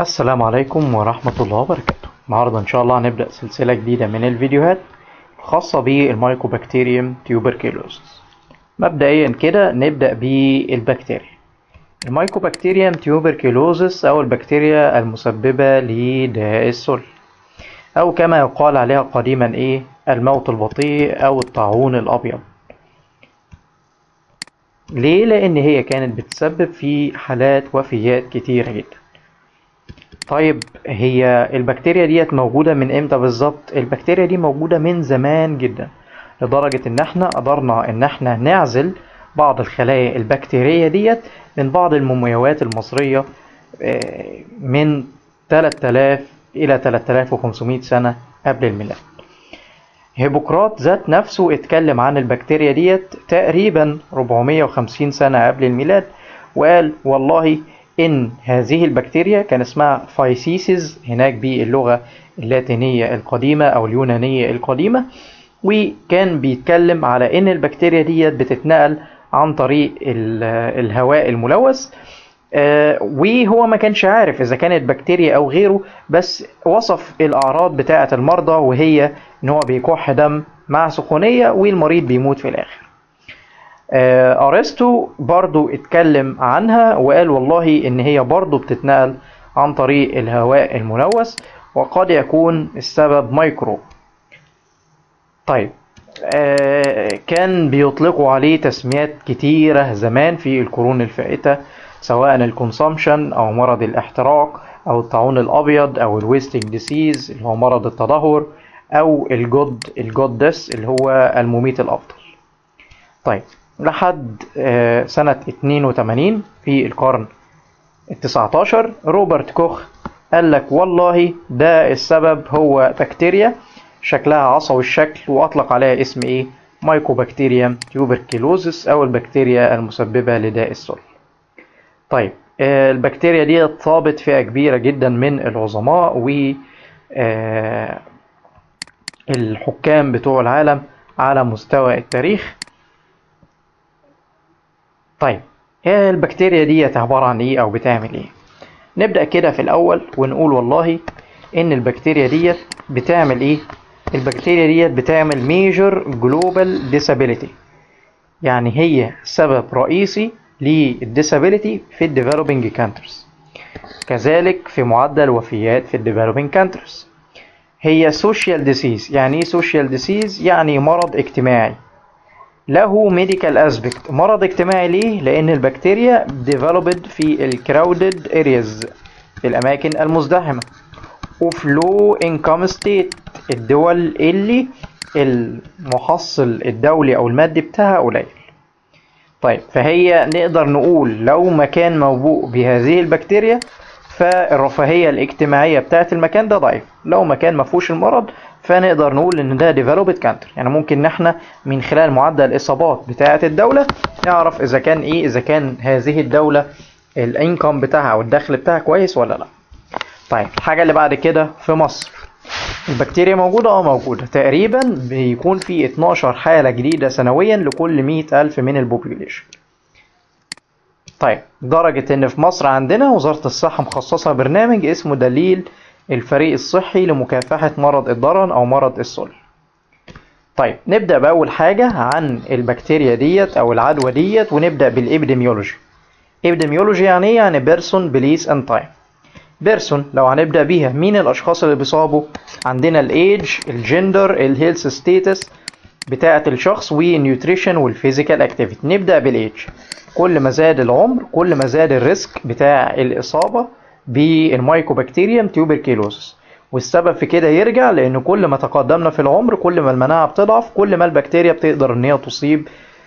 السلام عليكم ورحمة الله وبركاته النهاردة إن شاء الله هنبدأ سلسلة جديدة من الفيديوهات خاصة بالمايكوبكتيريوم تيوبركيلوزس مبدئيا كده نبدأ بالبكتيريا المايكوبكتيريوم تيوبركيلوزس أو البكتيريا المسببة لداء السل أو كما يقال عليها قديما إيه الموت البطيء أو الطاعون الأبيض ليه؟ لأن هي كانت بتسبب في حالات وفيات كتيرة جدا طيب هي البكتيريا ديت موجودة من امتى بالظبط؟ البكتيريا دي موجودة من زمان جدا لدرجة ان احنا قدرنا ان احنا نعزل بعض الخلايا البكتيرية ديت من بعض المومياوات المصرية من 3000 إلى 3500 سنة قبل الميلاد هيبوقراط ذات نفسه اتكلم عن البكتيريا ديت تقريبا 450 سنة قبل الميلاد وقال والله إن هذه البكتيريا كان اسمها فايسيسز هناك باللغة اللاتينية القديمة أو اليونانية القديمة وكان بيتكلم على إن البكتيريا ديت بتتنقل عن طريق الهواء الملوث وهو ما كانش عارف إذا كانت بكتيريا أو غيره بس وصف الأعراض بتاعة المرضى وهي إن هو بيكح دم مع سخونية والمريض بيموت في الآخر ارسطو برضو اتكلم عنها وقال والله ان هي برضو بتتنقل عن طريق الهواء الملوث وقد يكون السبب مايكرو طيب كان بيطلقوا عليه تسميات كتيرة زمان في القرون الفائتة سواء الكونسومشن او مرض الاحتراق او الطاعون الابيض او الويستنج ديسيز اللي هو مرض التدهور او الجود الجود ديس اللي هو المميت الافضل طيب لحد سنة 82 في القرن التسعة عشر روبرت كوخ قال لك والله ده السبب هو بكتيريا شكلها عصوي الشكل وأطلق عليها اسم إيه مايكوبكتيريوم تيوبركيلوزس أو البكتيريا المسببة لداء السل طيب البكتيريا دي طابت فئة كبيرة جدا من العظماء و الحكام بتوع العالم على مستوى التاريخ طيب هي البكتيريا دي عبارة عن ايه او بتعمل ايه نبدأ كده في الاول ونقول والله ان البكتيريا دي بتعمل ايه البكتيريا دي بتعمل ميجر جلوبال disability يعني هي سبب رئيسي للديسابيليتي في الديفلوبينج كانترز كذلك في معدل وفيات في الديفلوبينج كانترز هي سوشيال ديسيز يعني ايه سوشيال ديسيز يعني مرض اجتماعي له ميديكال اسبكت مرض اجتماعي ليه لان البكتيريا ديفلوبد في الكراودد ارياز في الاماكن المزدحمه وفي لو انكم ستيت الدول اللي المحصل الدولي او المادي بتاعها قليل طيب فهي نقدر نقول لو مكان موبوء بهذه البكتيريا فالرفاهيه الاجتماعيه بتاعت المكان ده ضعيف لو مكان ما فيهوش المرض فنقدر نقول ان ده ديفلوبد كانتر يعني ممكن ان احنا من خلال معدل الاصابات بتاعه الدوله نعرف اذا كان ايه اذا كان هذه الدوله الانكم بتاعها او الدخل بتاعها كويس ولا لا طيب الحاجه اللي بعد كده في مصر البكتيريا موجودة اه موجودة تقريبا بيكون في 12 حالة جديدة سنويا لكل 100 ألف من البوبيوليشن طيب درجة ان في مصر عندنا وزارة الصحة مخصصة برنامج اسمه دليل الفريق الصحي لمكافحة مرض الضرن أو مرض السل طيب نبدأ بأول حاجة عن البكتيريا ديت أو العدوى ديت ونبدأ بالإبديميولوجي إبديميولوجي يعني إيه؟ يعني بيرسون بليس أند تايم بيرسون لو هنبدأ بيها مين الأشخاص اللي بيصابوا عندنا الإيج الجندر الهيلث ستيتس بتاعة الشخص والنيوتريشن والفيزيكال اكتيفيتي نبدأ بالإيج كل ما زاد العمر كل ما زاد الريسك بتاع الإصابة بالمايكوبكتيريوم تيوبركيلوزس والسبب في كده يرجع لان كل ما تقدمنا في العمر كل ما المناعه بتضعف كل ما البكتيريا بتقدر ان هي تصيب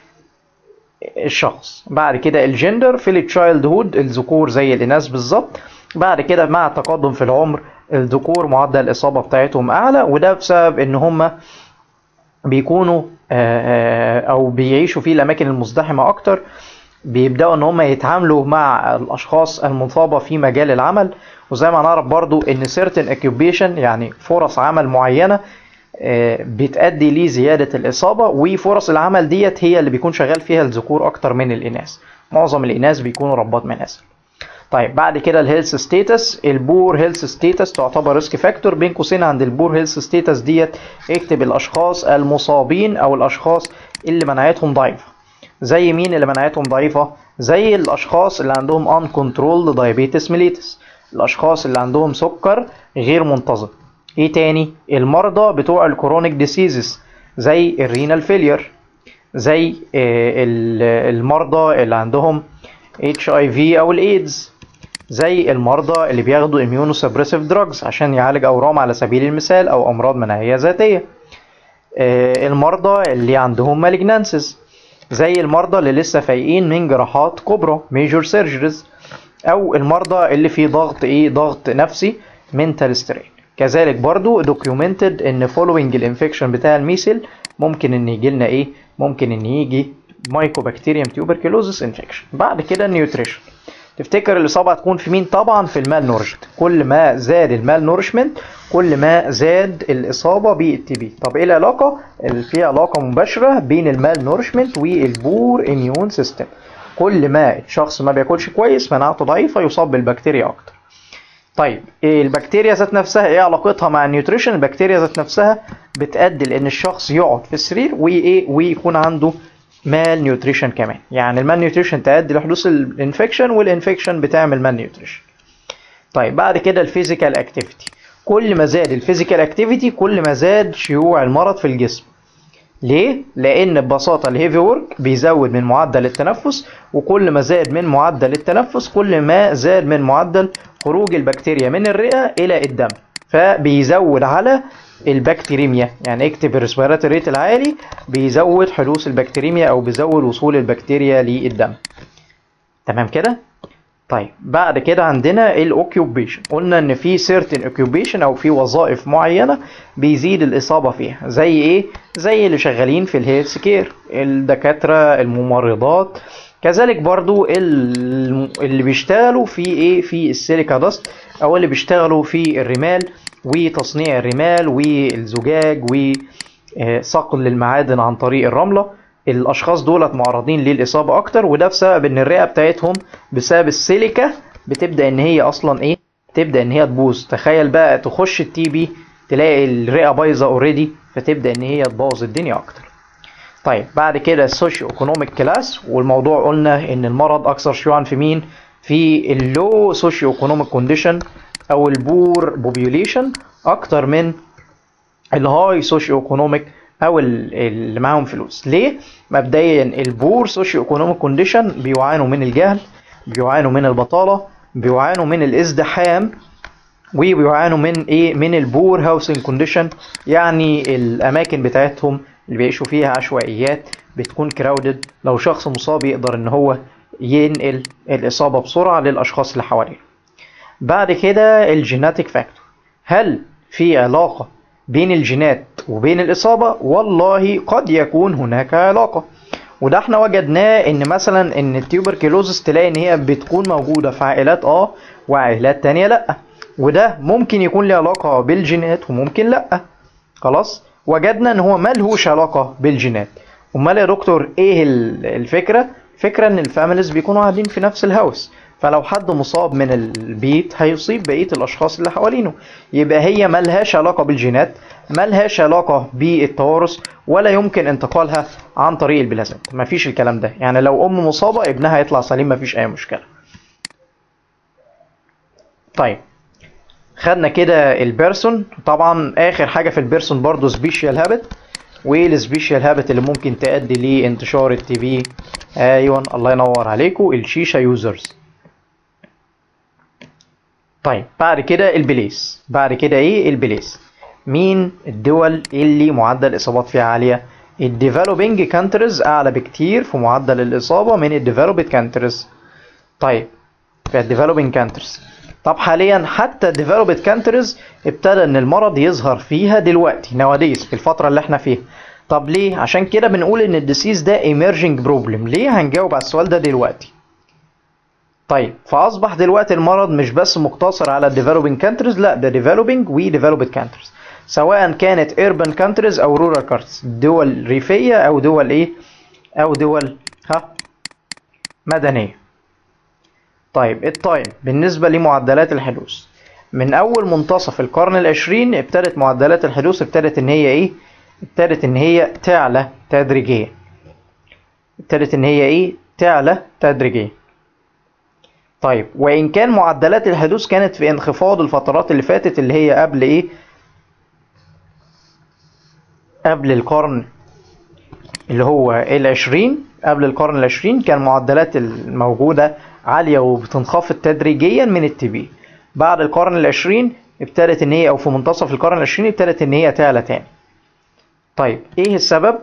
الشخص بعد كده الجندر في التشايلد هود الذكور زي الاناث بالظبط بعد كده مع التقدم في العمر الذكور معدل الاصابه بتاعتهم اعلى وده بسبب ان هم بيكونوا او بيعيشوا في الاماكن المزدحمه اكتر بيبداوا ان هم يتعاملوا مع الاشخاص المصابه في مجال العمل وزي ما نعرف برضو ان certain occupation يعني فرص عمل معينه بتأدي لزيادة الإصابة وفرص العمل ديت هي اللي بيكون شغال فيها الذكور أكتر من الإناث معظم الإناث بيكونوا ربات منازل طيب بعد كده الهيلث ستيتس البور هيلث ستيتس تعتبر ريسك فاكتور بين قوسين عند البور هيلث ستيتس ديت اكتب الاشخاص المصابين او الاشخاص اللي مناعتهم ضعيفه زي مين اللي مناعتهم ضعيفه زي الاشخاص اللي عندهم uncontrolled diabetes mellitus الاشخاص اللي عندهم سكر غير منتظم ايه تاني المرضى بتوع الكرونيك ديسيزز زي الرينال فيلير زي المرضى اللي عندهم اتش اي في او الايدز زي المرضى اللي بياخدوا اميونو سبريسيف دراجز عشان يعالج اورام على سبيل المثال او امراض مناعيه ذاتيه المرضى اللي عندهم مالجنانسز زي المرضى اللي لسه فايقين من جراحات كبرى ميجور سيرجريز او المرضى اللي في ضغط ايه ضغط نفسي منتال سترين كذلك برضو دوكيومنتد ان فولوينج الانفكشن بتاع الميسل ممكن ان يجي لنا ايه ممكن ان يجي مايكوبكتيريوم تيوبركلوزس انفكشن بعد كده النيوتريشن تفتكر الاصابه هتكون في مين طبعا في المال نورشمنت كل ما زاد المال نورشمنت كل ما زاد الاصابه بالتي بي طب ايه العلاقه في علاقه مباشره بين المال نورشمنت والبور اميون سيستم كل ما الشخص ما بياكلش كويس مناعته ضعيفه يصاب بالبكتيريا اكتر طيب إيه البكتيريا ذات نفسها ايه علاقتها مع النيوتريشن البكتيريا ذات نفسها بتؤدي لان الشخص يقعد في السرير وايه ويكون عنده مال نيوتريشن كمان يعني المال نيوتريشن تؤدي لحدوث الانفكشن والانفكشن بتعمل مال نيوتريشن طيب بعد كده الفيزيكال اكتيفيتي كل ما زاد الفيزيكال اكتيفيتي كل ما زاد شيوع المرض في الجسم ليه؟ لأن ببساطة الهيفي ورك بيزود من معدل التنفس وكل ما زاد من معدل التنفس كل ما زاد من معدل خروج البكتيريا من الرئة إلى الدم فبيزود على البكتيريميا يعني اكتب الريسبيراتوري ريت العالي بيزود حدوث البكتيريميا او بيزود وصول البكتيريا للدم تمام كده طيب بعد كده عندنا الاوكيوبيشن قلنا ان في سيرتن اوكيوبيشن او في وظائف معينه بيزيد الاصابه فيها زي ايه زي اللي شغالين في الهيلث كير الدكاتره الممرضات كذلك برضو اللي بيشتغلوا في ايه في السيليكا داست او اللي بيشتغلوا في الرمال وتصنيع الرمال والزجاج وصقل المعادن عن طريق الرمله الاشخاص دولت معرضين للاصابه اكتر وده بسبب ان الرئه بتاعتهم بسبب السيليكا بتبدا ان هي اصلا ايه تبدا ان هي تبوظ تخيل بقى تخش التي بي تلاقي الرئه بايظه اوريدي فتبدا ان هي تبوظ الدنيا اكتر طيب بعد كده السوشيو ايكونوميك كلاس والموضوع قلنا ان المرض اكثر شيوعا في مين في اللو سوشيو ايكونوميك كونديشن او البور بوبيوليشن اكتر من الهاي سوشيو ايكونوميك او اللي معاهم فلوس ليه مبدئيا البور سوشيو ايكونوميك كونديشن بيعانوا من الجهل بيعانوا من البطاله بيعانوا من الازدحام وبيعانوا من ايه من البور هاوسنج كونديشن يعني الاماكن بتاعتهم اللي بيعيشوا فيها عشوائيات بتكون كراودد لو شخص مصاب يقدر ان هو ينقل الاصابه بسرعه للاشخاص اللي حواليه بعد كده الجيناتيك فاكتور هل في علاقه بين الجينات وبين الإصابة والله قد يكون هناك علاقة وده احنا وجدناه ان مثلا ان التيوبركلوزس تلاقي ان هي بتكون موجودة في عائلات اه وعائلات تانية لا وده ممكن يكون له علاقة بالجينات وممكن لا خلاص وجدنا ان هو ملهوش علاقة بالجينات امال يا دكتور ايه الفكرة فكرة ان الفاميليز بيكونوا قاعدين في نفس الهاوس فلو حد مصاب من البيت هيصيب بقيه الاشخاص اللي حوالينه يبقى هي ملهاش علاقه بالجينات ملهاش علاقه بالتوارث ولا يمكن انتقالها عن طريق البلازمات مفيش الكلام ده يعني لو ام مصابه ابنها يطلع سليم مفيش اي مشكله طيب خدنا كده البيرسون طبعا اخر حاجه في البيرسون برضو سبيشال هابت والسبيشال هابت اللي ممكن تؤدي لانتشار التي بي ايوه الله ينور عليكم الشيشه يوزرز طيب بعد كده البليس بعد كده ايه البليس مين الدول اللي معدل الاصابات فيها عاليه الديفلوبينج كانترز اعلى بكتير في معدل الاصابه من الديفلوبد كانترز طيب في الديفلوبينج كانترز طب حاليا حتى الديفلوبد كانترز ابتدى ان المرض يظهر فيها دلوقتي نواديس في الفتره اللي احنا فيها طب ليه عشان كده بنقول ان الديسيز ده emerging بروبلم ليه هنجاوب على السؤال ده دلوقتي طيب فاصبح دلوقتي المرض مش بس مقتصر على الديفلوبينج كانتريز لا ده ديفلوبينج وديفلوبد كانتريز سواء كانت urban كانتريز او رورال كانتريز دول ريفيه او دول ايه او دول ها مدنيه طيب التايم بالنسبة لمعدلات الحدوث من أول منتصف القرن العشرين ابتدت معدلات الحدوث ابتدت إن هي إيه؟ ابتدت إن هي تعلى تدريجيا ابتدت إن هي إيه؟ تعلى تدريجيا طيب وإن كان معدلات الحدوث كانت في انخفاض الفترات اللي فاتت اللي هي قبل إيه؟ قبل القرن اللي هو العشرين قبل القرن العشرين كان معدلات الموجودة عالية وبتنخفض تدريجيا من التي بي بعد القرن العشرين ابتدت ان هي او في منتصف القرن العشرين ابتدت ان هي تعلى تاني طيب ايه السبب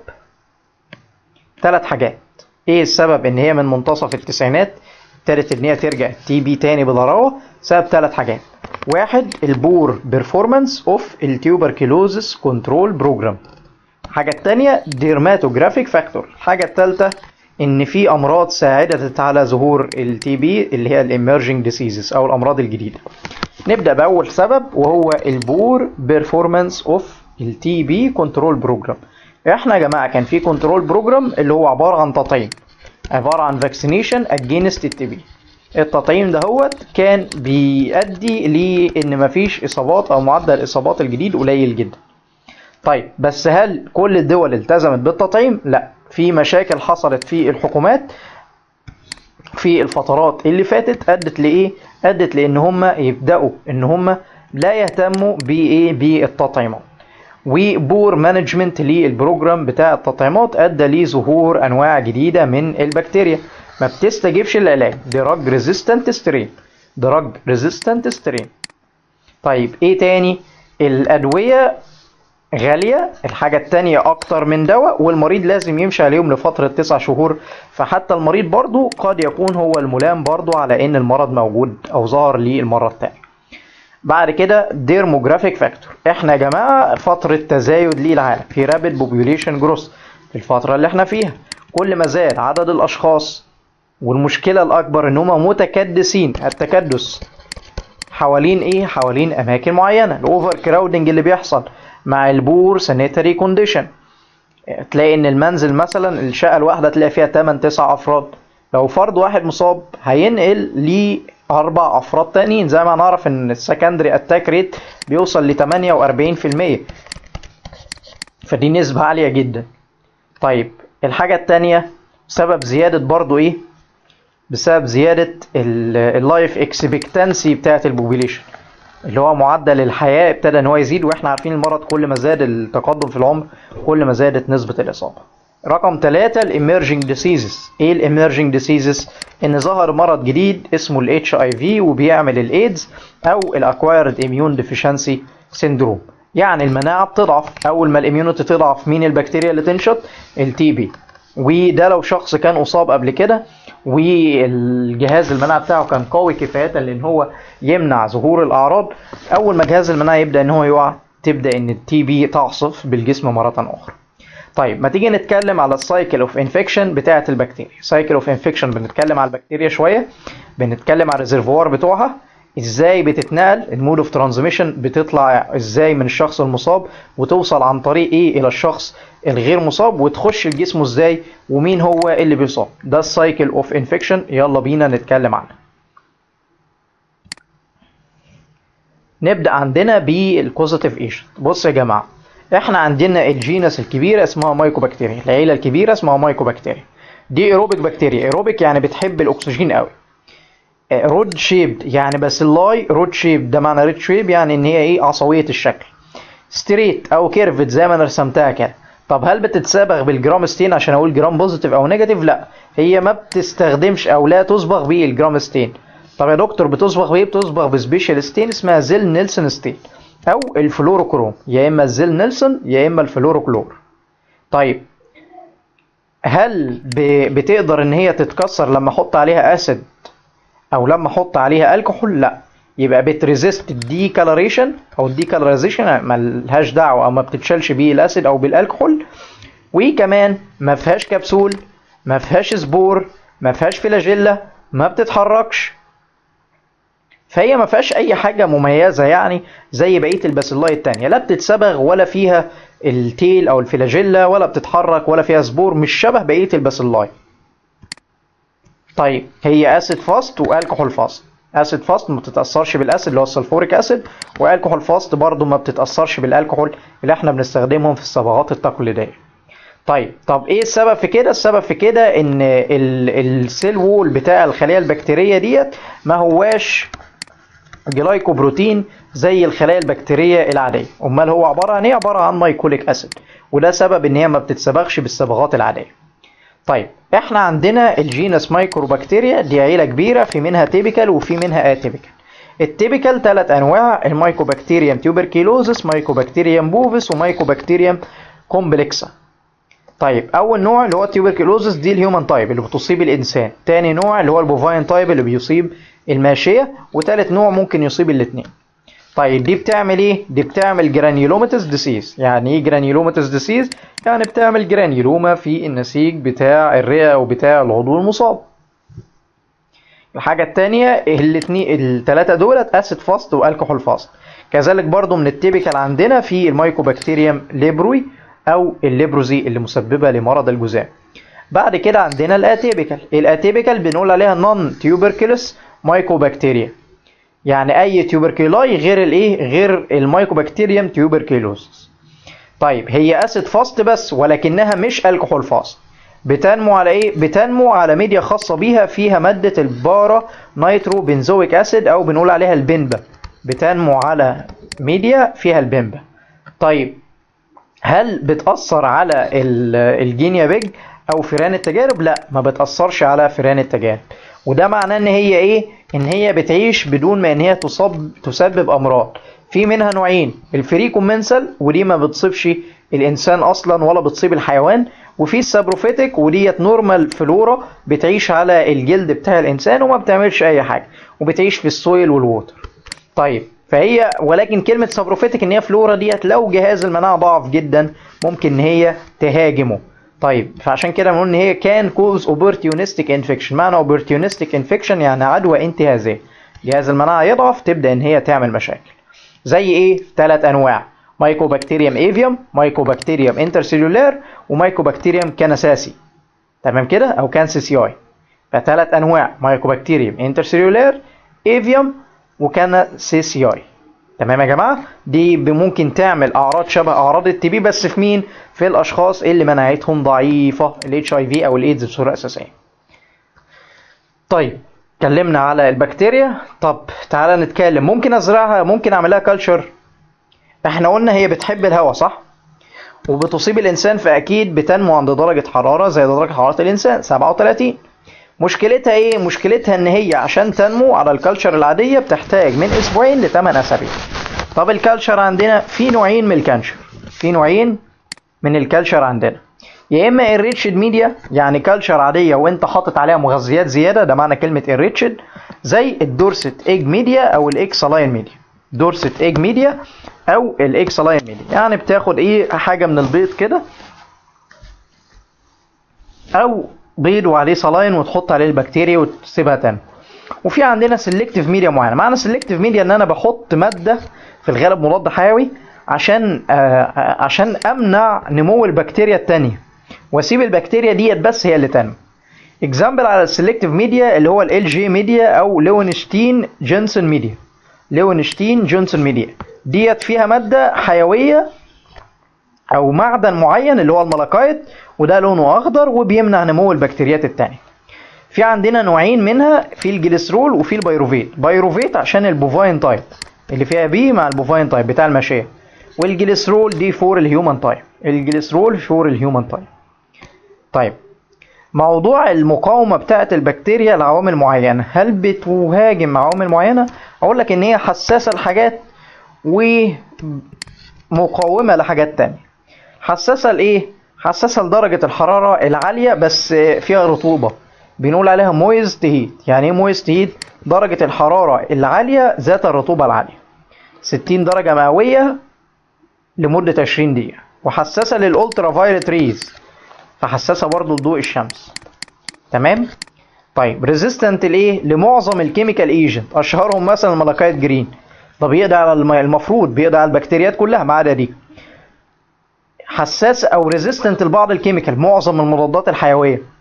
ثلاث حاجات ايه السبب ان هي من منتصف التسعينات ابتدت ان هي ترجع تي بي تاني بضراوه سبب ثلاث حاجات واحد البور بيرفورمانس اوف التيوبركلوزس كنترول بروجرام الحاجه الثانيه ديرماتوجرافيك فاكتور الحاجه الثالثه ان في امراض ساعدت على ظهور التي بي اللي هي الاميرجنج ديسيزز او الامراض الجديده نبدا باول سبب وهو البور بيرفورمانس اوف التي بي كنترول بروجرام احنا يا جماعه كان في كنترول بروجرام اللي هو عباره عن تطعيم عباره عن فاكسينيشن اجينست التي بي التطعيم دهوت كان بيؤدي لان مفيش اصابات او معدل الاصابات الجديد قليل جدا طيب بس هل كل الدول التزمت بالتطعيم لا في مشاكل حصلت في الحكومات في الفترات اللي فاتت ادت لايه ادت لان هم يبداوا ان هم لا يهتموا بايه بالتطعيمات وبور مانجمنت للبروجرام بتاع التطعيمات ادى لظهور انواع جديده من البكتيريا ما بتستجيبش للعلاج دراج ريزيستنت سترين دراج ريزيستنت سترين طيب ايه تاني الادويه غالية الحاجة التانية أكتر من دواء والمريض لازم يمشي عليهم لفترة تسع شهور فحتى المريض برضو قد يكون هو الملام برضو على إن المرض موجود أو ظهر ليه المرة التانية بعد كده ديرموجرافيك فاكتور احنا يا جماعة فترة تزايد للعالم في رابid بوبيوليشن جروث في الفترة اللي احنا فيها كل ما زاد عدد الأشخاص والمشكلة الأكبر إن هم متكدسين التكدس حوالين إيه؟ حوالين أماكن معينة الأوفر كراودنج اللي بيحصل مع البور سانيتري كونديشن تلاقي ان المنزل مثلا الشقه الواحده تلاقي فيها 8 9 افراد لو فرد واحد مصاب هينقل ليه اربع افراد تانيين زي ما نعرف ان السكندري اتاك ريت بيوصل ل 48% فدي نسبه عاليه جدا طيب الحاجه التانية سبب زياده برضو ايه بسبب زياده اللايف اكسبكتنسي بتاعه البوبيليشن اللي هو معدل الحياة ابتدى ان هو يزيد واحنا عارفين المرض كل ما زاد التقدم في العمر كل ما زادت نسبة الإصابة. رقم ثلاثة الاميرجنج ديسيزز ايه الاميرجنج ديسيزز ان ظهر مرض جديد اسمه الاتش اي في وبيعمل الايدز او الاكوايرد اميون ديفيشنسي سيندروم يعني المناعة بتضعف اول ما الاميونيتي تضعف مين البكتيريا اللي تنشط التي بي وده لو شخص كان اصاب قبل كده والجهاز المناعه بتاعه كان قوي كفايه لان هو يمنع ظهور الاعراض اول ما جهاز المناعه يبدا ان هو يقع تبدا ان التي بي تعصف بالجسم مره اخرى طيب ما تيجي نتكلم على السايكل اوف انفكشن بتاعه البكتيريا سايكل اوف انفكشن بنتكلم على البكتيريا شويه بنتكلم على الريزرفوار بتوعها ازاي بتتنقل المود اوف ترانزميشن بتطلع ازاي من الشخص المصاب وتوصل عن طريق ايه الى الشخص الغير مصاب وتخش الجسم ازاي ومين هو اللي بيصاب ده السايكل اوف انفكشن يلا بينا نتكلم عنه نبدا عندنا بالكوزيتيف ايجنت بص يا جماعه احنا عندنا الجينس الكبيره اسمها مايكوبكتيريا العيله الكبيره اسمها مايكوبكتيريا دي ايروبيك بكتيريا ايروبيك يعني بتحب الاكسجين قوي رود شيبد يعني بس اللاي رود شيب ده معنى رود شيب يعني ان هي ايه عصويه الشكل ستريت او كيرفت زي ما انا رسمتها كده طب هل بتتصبغ بالجرام ستين عشان اقول جرام بوزيتيف او نيجاتيف لا هي ما بتستخدمش او لا تصبغ بالجرام ستين طب يا دكتور بتصبغ بايه بتصبغ بسبيشال ستين اسمها زيل نيلسون ستين او الفلوروكروم يا اما الزيل نيلسون يا اما الفلوروكلور طيب هل بتقدر ان هي تتكسر لما احط عليها اسيد او لما احط عليها الكحول لا يبقى بتريزيست الدي كالوريشن او الدي كالوريزيشن ملهاش دعوه او ما بتتشالش بالاسيد او بالالكحول وكمان ما فيهاش كبسول ما فيهاش سبور ما فيهاش فلاجيلا ما بتتحركش فهي ما فيهاش اي حاجه مميزه يعني زي بقيه الباسيلاي التانية لا بتتصبغ ولا فيها التيل او الفلاجيلا ولا بتتحرك ولا فيها سبور مش شبه بقيه الباسيلاي طيب هي اسيد فاست والكحول فاست اسيد فاست ما بتتاثرش بالاسيد اللي هو السلفوريك اسيد والكحول فاست برضو ما بتتاثرش بالالكحول اللي احنا بنستخدمهم في الصبغات التقليديه طيب طب ايه السبب في كده السبب في كده ان ال- السيل وول بتاع الخليه البكتيريه ديت ما هواش جلايكوبروتين زي الخلايا البكتيريه العاديه امال هو عباره عن ايه عباره عن مايكوليك اسيد وده سبب ان هي ما بتتصبغش بالصبغات العاديه طيب احنا عندنا الجينس مايكروبكتيريا دي عيله كبيره في منها تيبيكال وفي منها اتيبيكال التيبيكال ثلاث انواع المايكوبكتيريم تيوبركيلوزس مايكوبكتيريم بوفيس ومايكوبكتيريم كومبلكسا طيب اول نوع اللي هو التيوبركلوزس دي الهيومن تايب اللي بتصيب الانسان تاني نوع اللي هو البوفاين تايب اللي بيصيب الماشيه وتالت نوع ممكن يصيب الاثنين طيب دي بتعمل ايه دي بتعمل جرانيولوماتس ديسيز يعني ايه جرانيولوماتس ديسيز يعني بتعمل جرانيولوما في النسيج بتاع الرئه او بتاع العضو المصاب الحاجه الثانيه الاثنين الثلاثه دولت اسيد فاست والكحول فاست كذلك برضو من التيبيكال عندنا في المايكوبكتيريم ليبروي او الليبروزي اللي مسببه لمرض الجذام بعد كده عندنا الاتيبيكال الاتيبيكال بنقول عليها نون تيوبركلس مايكوبكتيريا يعني اي تيوبركيلاي غير الايه غير المايكوبكتيريم تيوبركيلوزس طيب هي اسيد فاست بس ولكنها مش الكحول فاست بتنمو على ايه بتنمو على ميديا خاصه بيها فيها ماده البارا نيترو بنزويك اسيد او بنقول عليها البنبه بتنمو على ميديا فيها البنبه طيب هل بتأثر على ال- الجينيا بيج أو فئران التجارب؟ لا ما بتأثرش على فئران التجارب وده معناه إن هي إيه؟ إن هي بتعيش بدون ما إن هي تصاب تسبب أمراض في منها نوعين الفريكومنسال ودي ما بتصيبش الإنسان أصلا ولا بتصيب الحيوان وفي السابروفيتك وديت نورمال فلورا بتعيش على الجلد بتاع الإنسان وما بتعملش أي حاجة وبتعيش في السويل والووتر طيب فهي ولكن كلمة سابروفيتك ان هي فلورا ديت لو جهاز المناعة ضعف جدا ممكن ان هي تهاجمه طيب فعشان كده بنقول ان هي كان كوز اوبورتيونستيك انفكشن معنى اوبورتيونستيك انفكشن يعني عدوى انتهازية جهاز المناعة يضعف تبدأ ان هي تعمل مشاكل زي ايه ثلاث انواع مايكوبكتيريوم ايفيوم مايكوبكتيريوم انترسيلولار ومايكوبكتيريوم كانساسي تمام كده او كانسيسياي فثلاث انواع مايكوبكتيريوم انترسيلولار ايفيوم وكانسيسياي تمام يا جماعه دي ممكن تعمل اعراض شبه اعراض التي بي بس في مين في الاشخاص اللي مناعتهم ضعيفه الاتش اي في او الايدز بصوره اساسيه طيب اتكلمنا على البكتيريا طب تعالى نتكلم ممكن ازرعها ممكن اعملها كلتشر احنا قلنا هي بتحب الهواء صح وبتصيب الانسان فاكيد بتنمو عند درجه حراره زي درجه حراره الانسان 37 مشكلتها ايه مشكلتها ان هي عشان تنمو على الكالتشر العاديه بتحتاج من اسبوعين ل 8 اسابيع طب الكالتشر عندنا في نوعين من الكالتشر في نوعين من الكالتشر عندنا يا اما الريتشد ميديا يعني كالتشر عاديه وانت حاطط عليها مغذيات زياده ده معنى كلمه الريتشد زي الدورست ايج ميديا او الاكسلاين ميديا دورست ايج ميديا او الاكسلاين ميديا يعني بتاخد ايه حاجه من البيض كده او بيض وعليه صلاين وتحط عليه البكتيريا وتسيبها تاني وفي عندنا سيلكتيف ميديا معينه معنى سيلكتيف ميديا ان انا بحط ماده في الغالب مضاد حيوي عشان آه عشان امنع نمو البكتيريا التانية واسيب البكتيريا ديت بس هي اللي تنمو اكزامبل على السيلكتيف ميديا اللي هو ال جي ميديا او لوينشتين جونسون ميديا لوينشتين جونسون ميديا ديت فيها ماده حيويه او معدن معين اللي هو الملاكايت وده لونه اخضر وبيمنع نمو البكتيريات التانية في عندنا نوعين منها في الجليسرول وفي البيروفيت بايروفيت عشان البوفاين تايب اللي فيها بي مع البوفاين تايب بتاع الماشيه والجليسرول دي فور الهيومن تايب الجليسرول فور الهيومن تايب طيب موضوع المقاومه بتاعه البكتيريا لعوامل معينه هل بتهاجم عوامل معينه اقول لك ان هي حساسه لحاجات ومقاومه لحاجات تانية حساسه لايه حساسه لدرجه الحراره العاليه بس فيها رطوبه بنقول عليها مويست هيت يعني ايه مويست هيت درجه الحراره العاليه ذات الرطوبه العاليه 60 درجه مئويه لمده 20 دقيقه وحساسه للالترا فايولت ريز فحساسه برضه لضوء الشمس تمام طيب ريزيستنت لايه لمعظم الكيميكال ايجنت اشهرهم مثلا الملاكايت جرين ده بيقضي على الم... المفروض بيقضي على البكتيريات كلها ما عدا دي حساس او ريزيستنت لبعض الكيميكال معظم المضادات الحيويه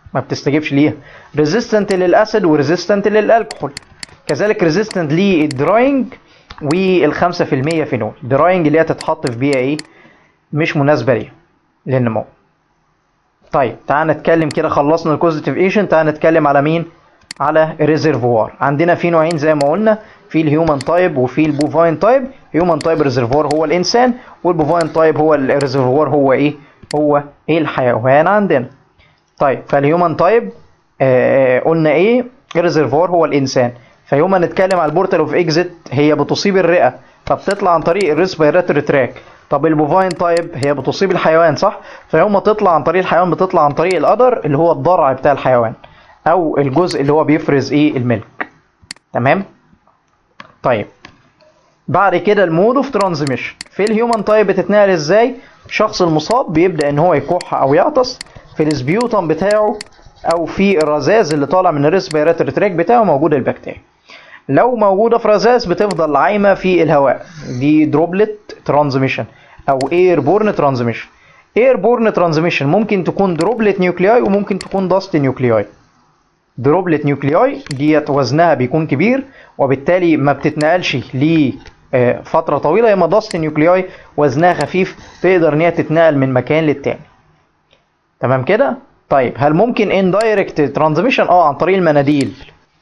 ما بتستجيبش ليها ريزيستنت للاسيد وريزيستنت للالكحول كذلك ريزيستنت للدراينج وال5% فينول دراينج اللي هي تتحط في بيئه ايه مش مناسبه ليها للنمو طيب تعال نتكلم كده خلصنا الكوزيتيف ايشن تعال نتكلم على مين على ريزرفوار عندنا في نوعين زي ما قلنا في الهيومن تايب وفي البوفاين تايب هيومن تايب ريزرفوار هو الانسان والبوفاين تايب هو الريزرفوار هو ايه هو ايه الحيوان عندنا طيب فالهيومن تايب آه قلنا ايه الريزرفوار هو الانسان فيوم ما نتكلم على البورتال اوف اكزيت هي بتصيب الرئه فبتطلع عن طريق الريسبيراتوري تراك طب البوفاين تايب هي بتصيب الحيوان صح فيوم ما تطلع عن طريق الحيوان بتطلع عن طريق القدر اللي هو الضرع بتاع الحيوان او الجزء اللي هو بيفرز ايه الملك تمام طيب بعد كده المود اوف ترانزميشن في الهيومن تايب بتتنقل ازاي الشخص المصاب بيبدا ان هو يكح او يعطس في السبيوتم بتاعه او في الرذاذ اللي طالع من الريسبيراتوري تراك بتاعه موجود البكتيريا لو موجوده في رذاذ بتفضل عايمه في الهواء دي دروبلت ترانزميشن او اير بورن ترانزميشن اير بورن ترانزميشن ممكن تكون دروبلت نيوكلياي وممكن تكون داست نيوكلياي دروبلت نيوكلياي ديت وزنها بيكون كبير وبالتالي ما بتتنقلش لفتره طويله يا اما داست نيوكلياي وزنها خفيف تقدر ان هي تتنقل من مكان للتاني تمام كده طيب هل ممكن اندايركت ترانزميشن اه عن طريق المناديل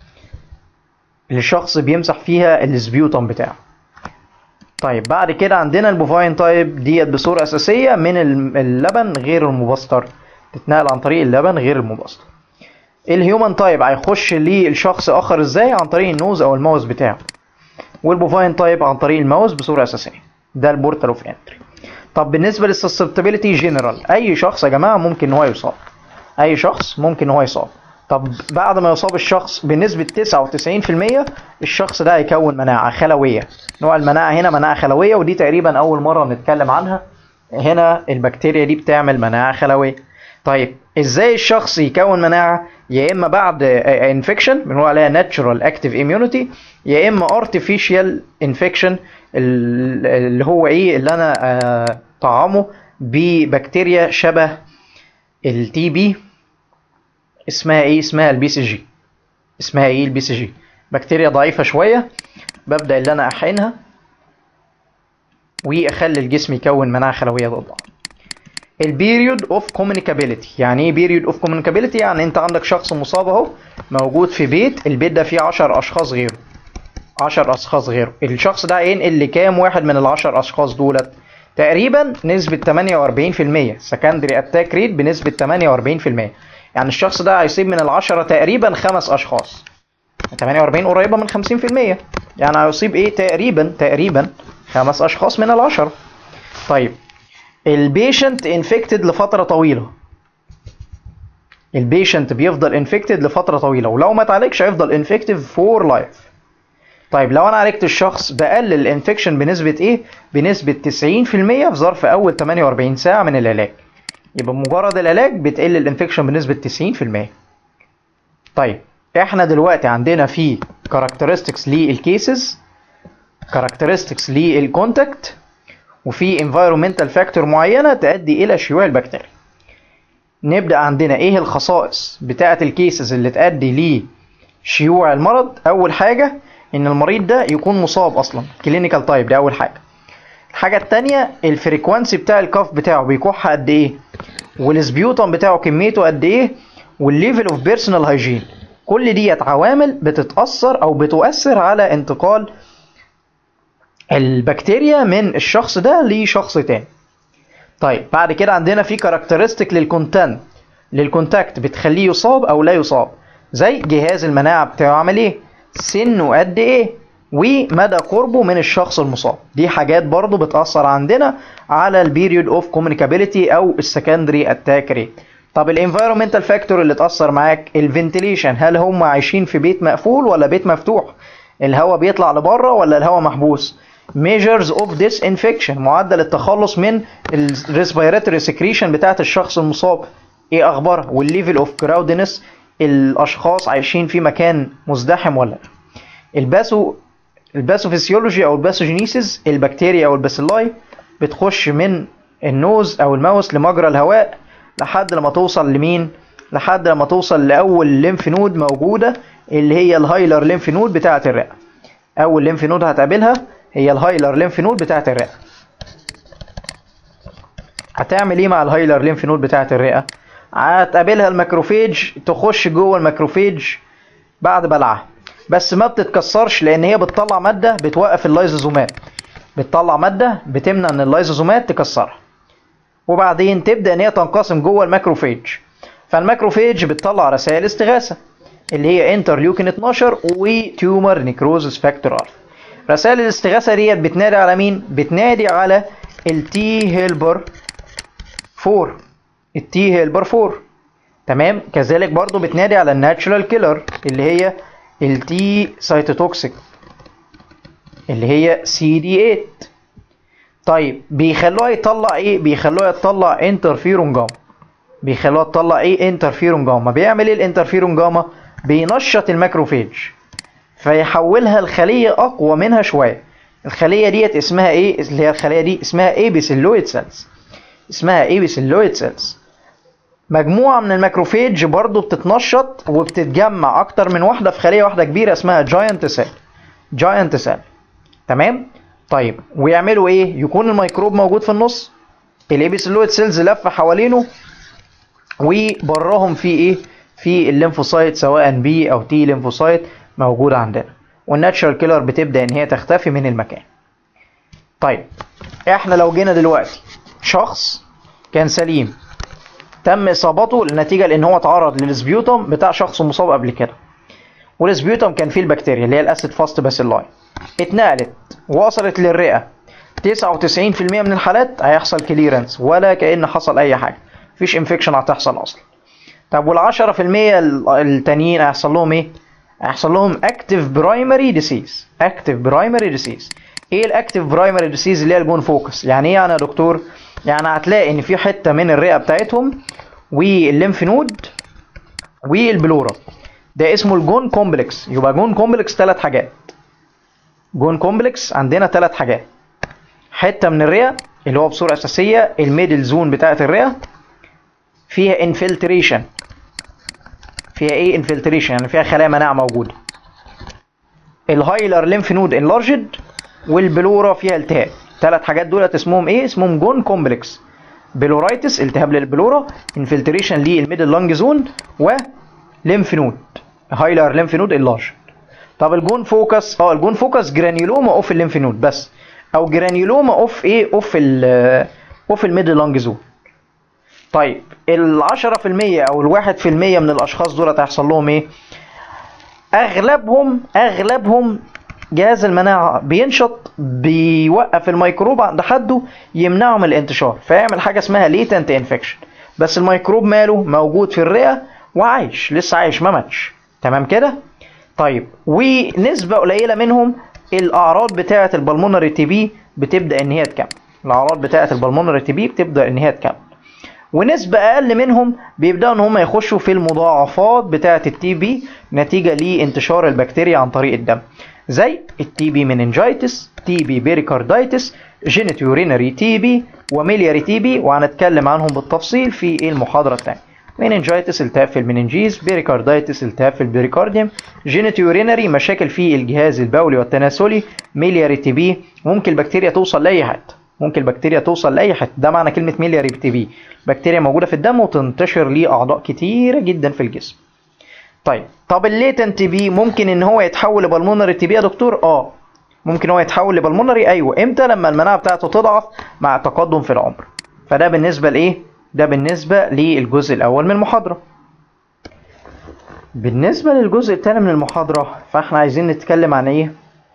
اللي الشخص بيمسح فيها السبيوتم بتاعه طيب بعد كده عندنا البوفاين تايب ديت بصوره اساسيه من اللبن غير المبستر تتنقل عن طريق اللبن غير المبستر الهيومن تايب هيخش للشخص اخر ازاي عن طريق النوز او الماوس بتاعه والبوفاين تايب عن طريق الماوس بصوره اساسيه ده البورتال اوف انتري طب بالنسبه للسسبتابيلتي جنرال اي شخص يا جماعه ممكن ان هو يصاب اي شخص ممكن ان هو يصاب طب بعد ما يصاب الشخص بنسبة 99% الشخص ده هيكون مناعة خلوية نوع المناعة هنا مناعة خلوية ودي تقريبا أول مرة نتكلم عنها هنا البكتيريا دي بتعمل مناعة خلوية طيب ازاي الشخص يكون مناعة يا اما بعد انفكشن بنقول عليها ناتشورال اكتيف اميونيتي يا اما ارتفيشال انفكشن اللي هو ايه اللي انا طعمه ببكتيريا شبه التي بي اسمها ايه اسمها البي سي جي اسمها ايه البي سي جي بكتيريا ضعيفه شويه ببدا ان انا احقنها واخلي الجسم يكون مناعه خلويه ضدها البيريود اوف كوميونيكابيلتي يعني ايه بيريود اوف كوميونيكابيلتي يعني انت عندك شخص مصاب اهو موجود في بيت البيت ده فيه 10 اشخاص غيره 10 اشخاص غيره الشخص ده هينقل لكام واحد من ال 10 اشخاص دولت تقريبا نسبة 48% سكندري اتاك ريت بنسبة 48% يعني الشخص ده هيصيب من العشرة تقريبا خمس أشخاص 48 قريبة من 50% يعني هيصيب إيه تقريبا تقريبا خمس أشخاص من العشرة طيب البيشنت انفكتد لفترة طويلة البيشنت بيفضل انفكتد لفترة طويلة ولو ما اتعالجش هيفضل انفكتيف فور لايف طيب لو انا عالجت الشخص بقلل الانفكشن بنسبة ايه؟ بنسبة 90% في ظرف اول 48 ساعة من العلاج يبقى بمجرد العلاج بتقل الانفكشن بنسبة 90% طيب احنا دلوقتي عندنا في كاركترستكس للكيسز كاركترستكس للكونتاكت وفي environmental فاكتور معينة تؤدي إلى شيوع البكتيريا نبدأ عندنا إيه الخصائص بتاعة الكيسز اللي تؤدي لشيوع المرض أول حاجة إن المريض ده يكون مصاب أصلا كلينيكال تايب ده أول حاجة الحاجة التانية الفريكوانسي بتاع الكاف بتاعه بيكح قد ايه والسبيوتم بتاعه كميته قد ايه والليفل اوف بيرسونال هايجين كل ديت عوامل بتتأثر او بتؤثر على انتقال البكتيريا من الشخص ده لشخص تاني طيب بعد كده عندنا في كاركترستيك للكونتنت للكونتاكت بتخليه يصاب او لا يصاب زي جهاز المناعة بتاعه عامل ايه سنه قد ايه ومدى قربه من الشخص المصاب دي حاجات برضو بتأثر عندنا على البيريود اوف كوميونيكابيلتي او السكندري اتاك ريت طب الانفيرومنتال فاكتور اللي تأثر معاك الفنتيليشن هل هم عايشين في بيت مقفول ولا بيت مفتوح الهواء بيطلع لبره ولا الهواء محبوس measures of disinfection معدل التخلص من الريسبيراتوري سكريشن بتاعت الشخص المصاب ايه اخبارها والليفل اوف كراودنس الاشخاص عايشين في مكان مزدحم ولا لا الباسو الباثوفيسيولوجي او الباثوجينيسيس البكتيريا او الباسيلاي بتخش من النوز او الماوس لمجرى الهواء لحد لما توصل لمين لحد لما توصل لاول ليمف نود موجوده اللي هي الهايلر ليمف نود بتاعه الرئه اول ليمف نود هتقابلها هي الهايلر ليمف نود بتاعه الرئه هتعمل ايه مع الهايلر ليمف نود بتاعه الرئه هتقابلها الماكروفيج تخش جوه الماكروفيج بعد بلعها بس ما بتتكسرش لان هي بتطلع ماده بتوقف اللايزوزومات بتطلع ماده بتمنع ان اللايزوزومات تكسرها وبعدين تبدا ان هي تنقسم جوه الماكروفيج فالماكروفيج بتطلع رسائل استغاثه اللي هي انترليوكين 12 وتيومر نيكروزس فاكتور ار رسائل الاستغاثه ديت بتنادي على مين بتنادي على التي هيلبر 4 التي هيلبر 4 تمام كذلك برضو بتنادي على الناتشورال كيلر اللي هي التي سايتوتوكسيك اللي هي سي دي 8 طيب بيخلوها يطلع ايه بيخلوها يطلع انترفيرون جاما بيخلوها تطلع ايه انترفيرون جاما بيعمل ايه الانترفيرون جاما بينشط الماكروفيج فيحولها الخليه اقوى منها شويه الخليه ديت اسمها ايه اللي هي الخليه دي اسمها ايبيسيلويد سيلز اسمها ايبيسيلويد سيلز مجموعه من الماكروفيج برضو بتتنشط وبتتجمع اكتر من واحده في خليه واحده كبيره اسمها جاينت سيل جاينت سيل تمام طيب ويعملوا ايه يكون الميكروب موجود في النص الابيسلويد سيلز لفه حوالينه وبراهم في ايه في الليمفوسايت سواء بي او تي ليمفوسايت موجوده عندنا والناتشرال كيلر بتبدا ان هي تختفي من المكان طيب احنا لو جينا دلوقتي شخص كان سليم تم اصابته نتيجه لان هو اتعرض للسبيوتم بتاع شخص مصاب قبل كده والسبيوتم كان فيه البكتيريا اللي هي الاسيد فاست باسيلاي اتنقلت وصلت للرئه 99% من الحالات هيحصل كليرنس ولا كأن حصل اي حاجه مفيش انفكشن هتحصل اصلا طب وال 10% التانيين هيحصل لهم ايه هيحصل لهم اكتيف برايمري ديسيز اكتيف برايمري ديسيز ايه الاكتيف برايمري ديسيز اللي هي الجون فوكس يعني ايه يعني يا دكتور يعني هتلاقي ان في حته من الرئه بتاعتهم والليمف نود والبلورا ده اسمه الجون كومبلكس يبقى جون كومبلكس ثلاث حاجات جون كومبلكس عندنا ثلاث حاجات حته من الرئه اللي هو بصوره اساسيه الميدل زون بتاعه الرئه فيها انفلتريشن فيها ايه انفلتريشن يعني فيها خلايا مناعه موجوده الهايلر ليمف نود انلارجد والبلورا فيها التهاب ثلاث حاجات دولت اسمهم ايه اسمهم جون كومبلكس بلورايتس التهاب للبلورا انفلتريشن للميدل لانج زون وليمف نود هايلر ليمف نود انلارجد طب الجون فوكس اه الجون فوكس جرانيولوما اوف الليمف نود بس او جرانيولوما اوف ايه اوف ال اوف الميدل لانج زون طيب ال 10% او ال 1% من الاشخاص دول هيحصل لهم ايه اغلبهم اغلبهم جهاز المناعة بينشط بيوقف الميكروب عند حده يمنعه من الانتشار فيعمل حاجة اسمها ليتنت انفكشن بس الميكروب ماله موجود في الرئة وعايش لسه عايش ما ماتش تمام كده طيب ونسبة قليلة منهم الأعراض بتاعة البلمونري تي بي بتبدأ إن هي تكمل الأعراض بتاعة البلمونري تي بي بتبدأ إن هي تكمل ونسبة أقل منهم بيبدأوا إن هم يخشوا في المضاعفات بتاعة التي بي نتيجة لانتشار البكتيريا عن طريق الدم زي التي بي مننجايتس تي بي بيريكاردايتس جينيتورينري تي بي وميلياري تي بي وهنتكلم عنهم بالتفصيل في المحاضرة الثانية مننجايتس التهاب في المننجيز بيريكاردايتس التهاب في البيريكارديوم جينيتورينري مشاكل في الجهاز البولي والتناسلي ميلياري تي بي ممكن البكتيريا توصل لأي حتة ممكن البكتيريا توصل لاي حته ده معنى كلمه ميلياري تي بي بكتيريا موجوده في الدم وتنتشر لاعضاء كتيره جدا في الجسم طيب طب الليتنت بي ممكن ان هو يتحول لبلمونري تي بي يا دكتور اه ممكن هو يتحول لبلمونري ايوه امتى لما المناعه بتاعته تضعف مع التقدم في العمر فده بالنسبه لايه ده بالنسبه للجزء الاول من المحاضره بالنسبه للجزء الثاني من المحاضره فاحنا عايزين نتكلم عن ايه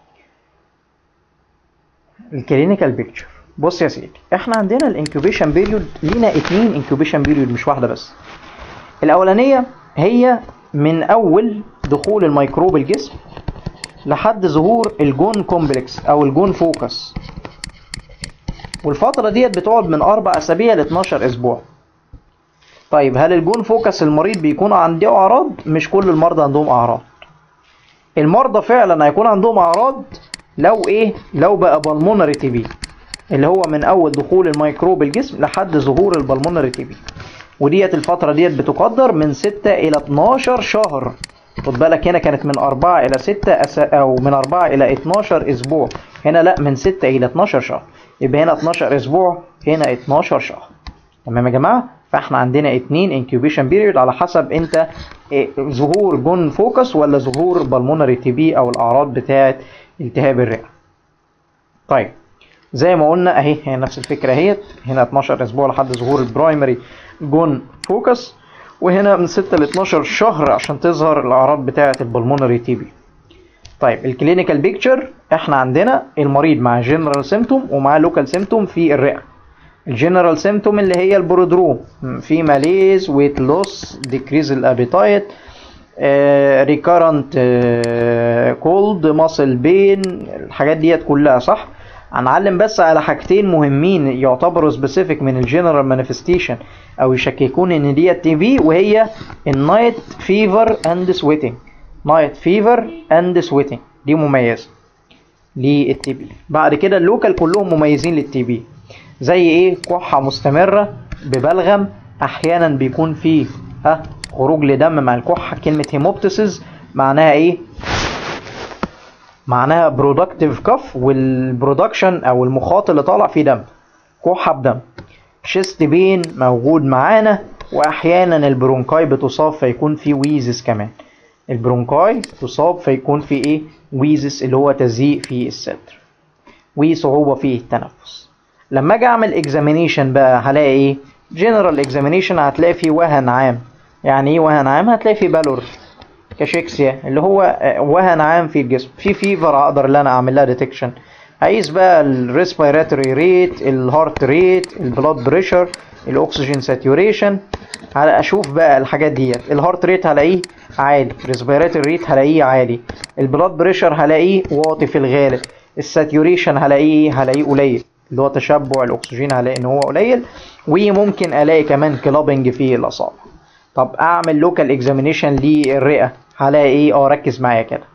الكلينيكال بيكتشر بص يا سيدي احنا عندنا الانكوبيشن بيريود لينا اتنين انكوبيشن بيريود مش واحده بس الاولانيه هي من اول دخول الميكروب الجسم لحد ظهور الجون كومبلكس او الجون فوكس والفتره ديت بتقعد من اربع اسابيع ل 12 اسبوع طيب هل الجون فوكس المريض بيكون عنده اعراض مش كل المرضى عندهم اعراض المرضى فعلا هيكون عندهم اعراض لو ايه لو بقى بالمونري تي بي اللي هو من اول دخول الميكروب الجسم لحد ظهور البلمونري تي بي وديت الفترة ديت بتقدر من 6 إلى 12 شهر خد بالك هنا كانت من 4 إلى 6 أس... أو من 4 إلى 12 أسبوع هنا لا من 6 إلى 12 شهر يبقى هنا 12 أسبوع هنا 12 شهر تمام يا جماعة فاحنا عندنا اتنين انكيوبيشن بيريود على حسب انت إيه ظهور جون فوكس ولا ظهور بالمونري تي بي او الاعراض بتاعه التهاب الرئه طيب زي ما قلنا اهي هي نفس الفكره اهيت هنا 12 اسبوع لحد ظهور البرايمري جون فوكس وهنا من 6 ل 12 شهر عشان تظهر الاعراض بتاعه البلمونري تي بي طيب الكلينيكال بيكتشر احنا عندنا المريض مع جنرال سيمتوم ومع لوكال سيمتوم في الرئه الجنرال سيمتوم اللي هي البرودروم في ماليز ويت لوس ديكريز الابيتايت ريكارنت كولد ماسل بين الحاجات ديت كلها صح هنعلم بس على حاجتين مهمين يعتبروا سبيسيفيك من الجنرال مانيفستيشن او يشككون ان ديت تي في وهي النايت فيفر اند سويتنج نايت فيفر اند سويتنج دي مميزه للتي بي بعد كده اللوكال كلهم مميزين للتي بي زي ايه كحه مستمره ببلغم احيانا بيكون فيه ها خروج لدم مع الكحه كلمه هيموبتسز معناها ايه معناها برودكتيف كف والبرودكشن او المخاط اللي طالع فيه دم كحه بدم شيست بين موجود معانا واحيانا البرونكاي بتصاب فيكون في ويزس كمان البرونكاي تصاب فيكون في ايه ويزس اللي هو تزييق في الصدر وصعوبه في التنفس لما اجي اعمل اكزامينيشن بقى هلاقي ايه جنرال اكزامينيشن هتلاقي فيه وهن عام يعني ايه وهن عام هتلاقي فيه بالور كاشيكسيا اللي هو وهن عام في الجسم في فيفر اقدر ان انا اعمل لها ديتكشن هقيس بقى الريسبيراتوري ريت الهارت ريت البلاد بريشر الاكسجين ساتوريشن على اشوف بقى الحاجات ديت الهارت ريت هلاقيه عالي الريسبيراتوري ريت هلاقيه عالي البلاد بريشر هلاقيه واطي في الغالب الساتوريشن هلاقيه هلاقيه قليل اللي هو تشبع الاكسجين هلاقي ان هو قليل وممكن الاقي كمان كلابنج في الاصابع طب اعمل لوكال اكزامينيشن للرئه هلاقي ايه اه ركز معايا كده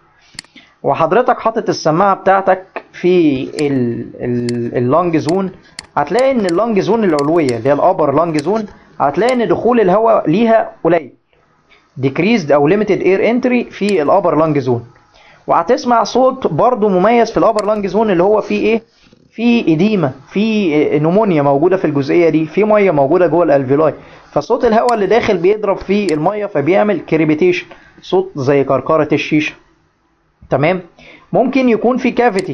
وحضرتك حاطط السماعه بتاعتك في اللونج زون هتلاقي ان اللونج زون العلويه اللي هي الابر لونج زون هتلاقي ان دخول الهواء ليها قليل decreased او limited air entry في الابر لونج زون وهتسمع صوت برضو مميز في الابر لونج زون اللي هو فيه ايه في اديمه في نمونيا موجوده في الجزئيه دي في ميه موجوده جوه الالفيولاي فصوت الهواء اللي داخل بيضرب في الميه فبيعمل كريبيتيشن صوت زي كركره الشيشه تمام ممكن يكون في كافيتي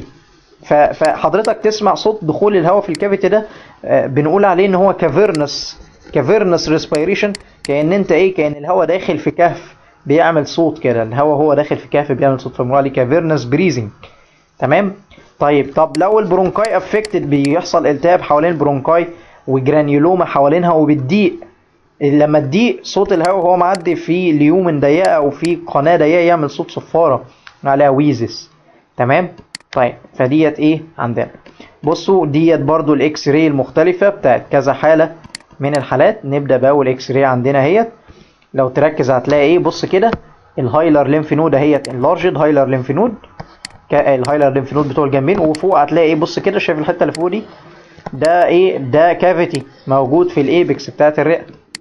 فحضرتك تسمع صوت دخول الهواء في الكافيتي ده بنقول عليه ان هو كافيرنس كافيرنس ريسبيريشن كان انت ايه كان الهواء داخل في كهف بيعمل صوت كده الهواء هو داخل في كهف بيعمل صوت فبنقول عليه كافيرنس بريزنج تمام طيب طب لو البرونكاي افكتد بيحصل التهاب حوالين البرونكاي وجرانيولوما حوالينها وبتضيق لما تضيق صوت الهواء وهو معدي في ليومن ضيقه او في قناه ضيقه يعمل صوت صفاره عليها ويزس تمام طيب فديت ايه عندنا بصوا ديت برضو الاكس راي المختلفه بتاعت كذا حاله من الحالات نبدا باول اكس راي عندنا اهيت لو تركز هتلاقي ايه بص كده الهايلر ليمف نود اهيت انلارجد هايلر ليمف نود الهايلر ليمف نود بتوع الجنبين وفوق هتلاقي ايه بص كده شايف الحته اللي فوق دي ده ايه ده كافيتي موجود في الايبكس بتاعت الرئه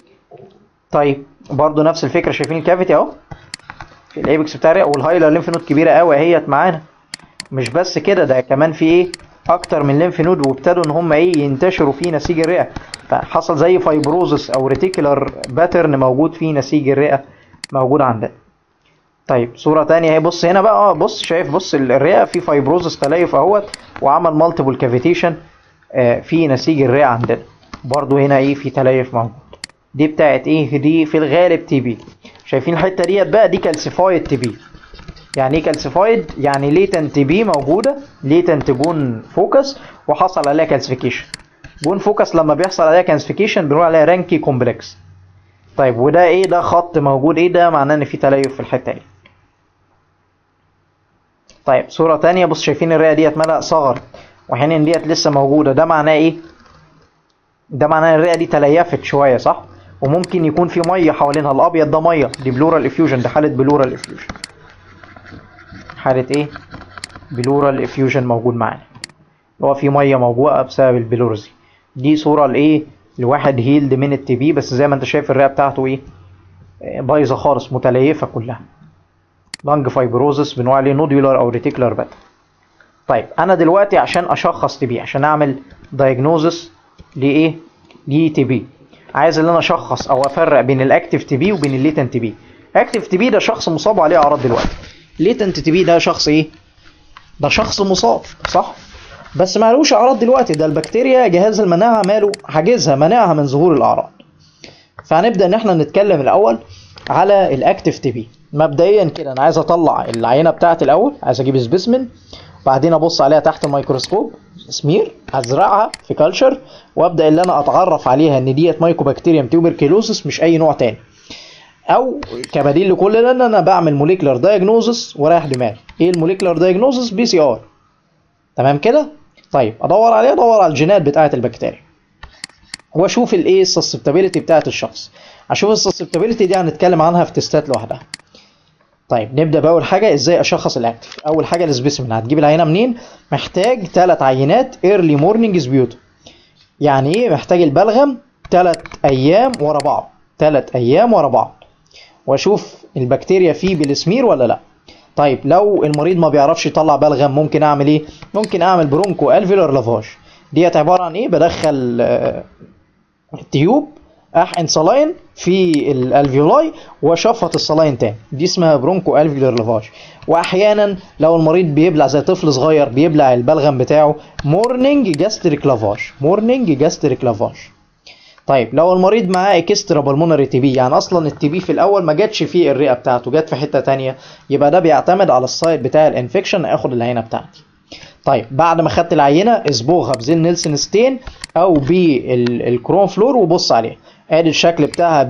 طيب برضو نفس الفكره شايفين الكافيتي اهو في الايبكس بتاع الرئه والهايلر ليمف نود كبيره قوي اهيت معانا مش بس كده ده كمان في ايه اكتر من ليمف نود وابتدوا ان هم ايه ينتشروا في نسيج الرئه فحصل زي فايبروزس او ريتيكولار باترن موجود في نسيج الرئه موجود عندنا طيب صورة تانية اهي بص هنا بقى اه بص شايف بص الرئة في فايبروزس تليف اهوت وعمل مالتيبل كافيتيشن آه في نسيج الرئة عندنا برضو هنا ايه في تليف موجود دي بتاعت ايه دي في الغالب تي بي شايفين الحتة ديت بقى دي كالسيفايد تي بي يعني ايه كالسيفايد يعني ليتنت تي بي موجودة ليتنت جون فوكس وحصل عليها كالسيفيكيشن جون فوكس لما بيحصل عليها كالسيفيكيشن بنقول عليها رانكي كومبلكس طيب وده ايه ده خط موجود ايه ده معناه ان في تليف في الحتة دي طيب صورة تانية بص شايفين الرئة ديت ملأ صغر وحين ان ديت لسه موجودة ده معناه ايه؟ ده معناه ان الرئة دي تليفت شوية صح؟ وممكن يكون في مية حوالينها الأبيض ده مية دي بلورال افيوجن ده حالة بلورال افيوجن حالة ايه؟ بلورال افيوجن موجود معانا اللي هو في مية موجودة بسبب البلورزي دي صورة لايه؟ لواحد هيلد من التي بي بس زي ما انت شايف الرئه بتاعته ايه آه، بايظه خالص متليفه كلها لانج فايبروزس بنقول عليه نوديولار او ريتيكولار بات طيب انا دلوقتي عشان اشخص تي بي عشان اعمل دايجنوزس لايه لي تي بي عايز ان انا اشخص او افرق بين الاكتيف تي بي وبين الليتنت تي بي اكتيف تي بي ده شخص مصاب وعليه اعراض دلوقتي ليتنت تي بي ده شخص ايه ده شخص مصاب صح بس ما لهوش اعراض دلوقتي ده البكتيريا جهاز المناعه ماله حاجزها مناعها من ظهور الاعراض فهنبدا ان احنا نتكلم الاول على الاكتيف تي بي مبدئيا كده انا عايز اطلع العينه بتاعتي الاول عايز اجيب سبيسمن وبعدين ابص عليها تحت الميكروسكوب سمير ازرعها في كلشر وابدا ان انا اتعرف عليها ان ديت مايكوبكتيريوم تيوبركيلوسس مش اي نوع تاني او كبديل لكل ده ان انا بعمل موليكولار دايجنوزس ورايح دماغي ايه الموليكولار دايجنوزس بي سي ار تمام كده طيب ادور عليه ادور على الجينات بتاعه البكتيريا واشوف الايه السسبتابيلتي بتاعه الشخص اشوف السسبتابيلتي دي هنتكلم عنها في تستات لوحدها طيب نبدا باول حاجه ازاي اشخص الاكتف اول حاجه السبيسيمن هتجيب العينه منين محتاج ثلاث عينات ايرلي مورنينج سبيوتو يعني ايه محتاج البلغم ثلاث ايام ورا بعض ثلاث ايام ورا بعض واشوف البكتيريا فيه بالسمير ولا لا طيب لو المريض ما بيعرفش يطلع بلغم ممكن اعمل ايه ممكن اعمل برونكو الفيلر لافاج ديت عباره عن ايه بدخل آه، تيوب احقن صلاين في الالفيولاي واشفط الصلاين تاني دي اسمها برونكو الفيولار لافاج واحيانا لو المريض بيبلع زي طفل صغير بيبلع البلغم بتاعه مورنينج جاستريك لافاج مورنينج جاستريك لافاج طيب لو المريض معاه اكسترا بالمونري تي بي يعني اصلا التي بي في الاول ما جاتش في الرئه بتاعته جت في حته تانية يبقى ده بيعتمد على السايت بتاع الانفكشن اخد العينه بتاعتي طيب بعد ما خدت العينه اصبغها بزين نيلسون ستين او بالكروم فلور وبص عليها ادي الشكل بتاعها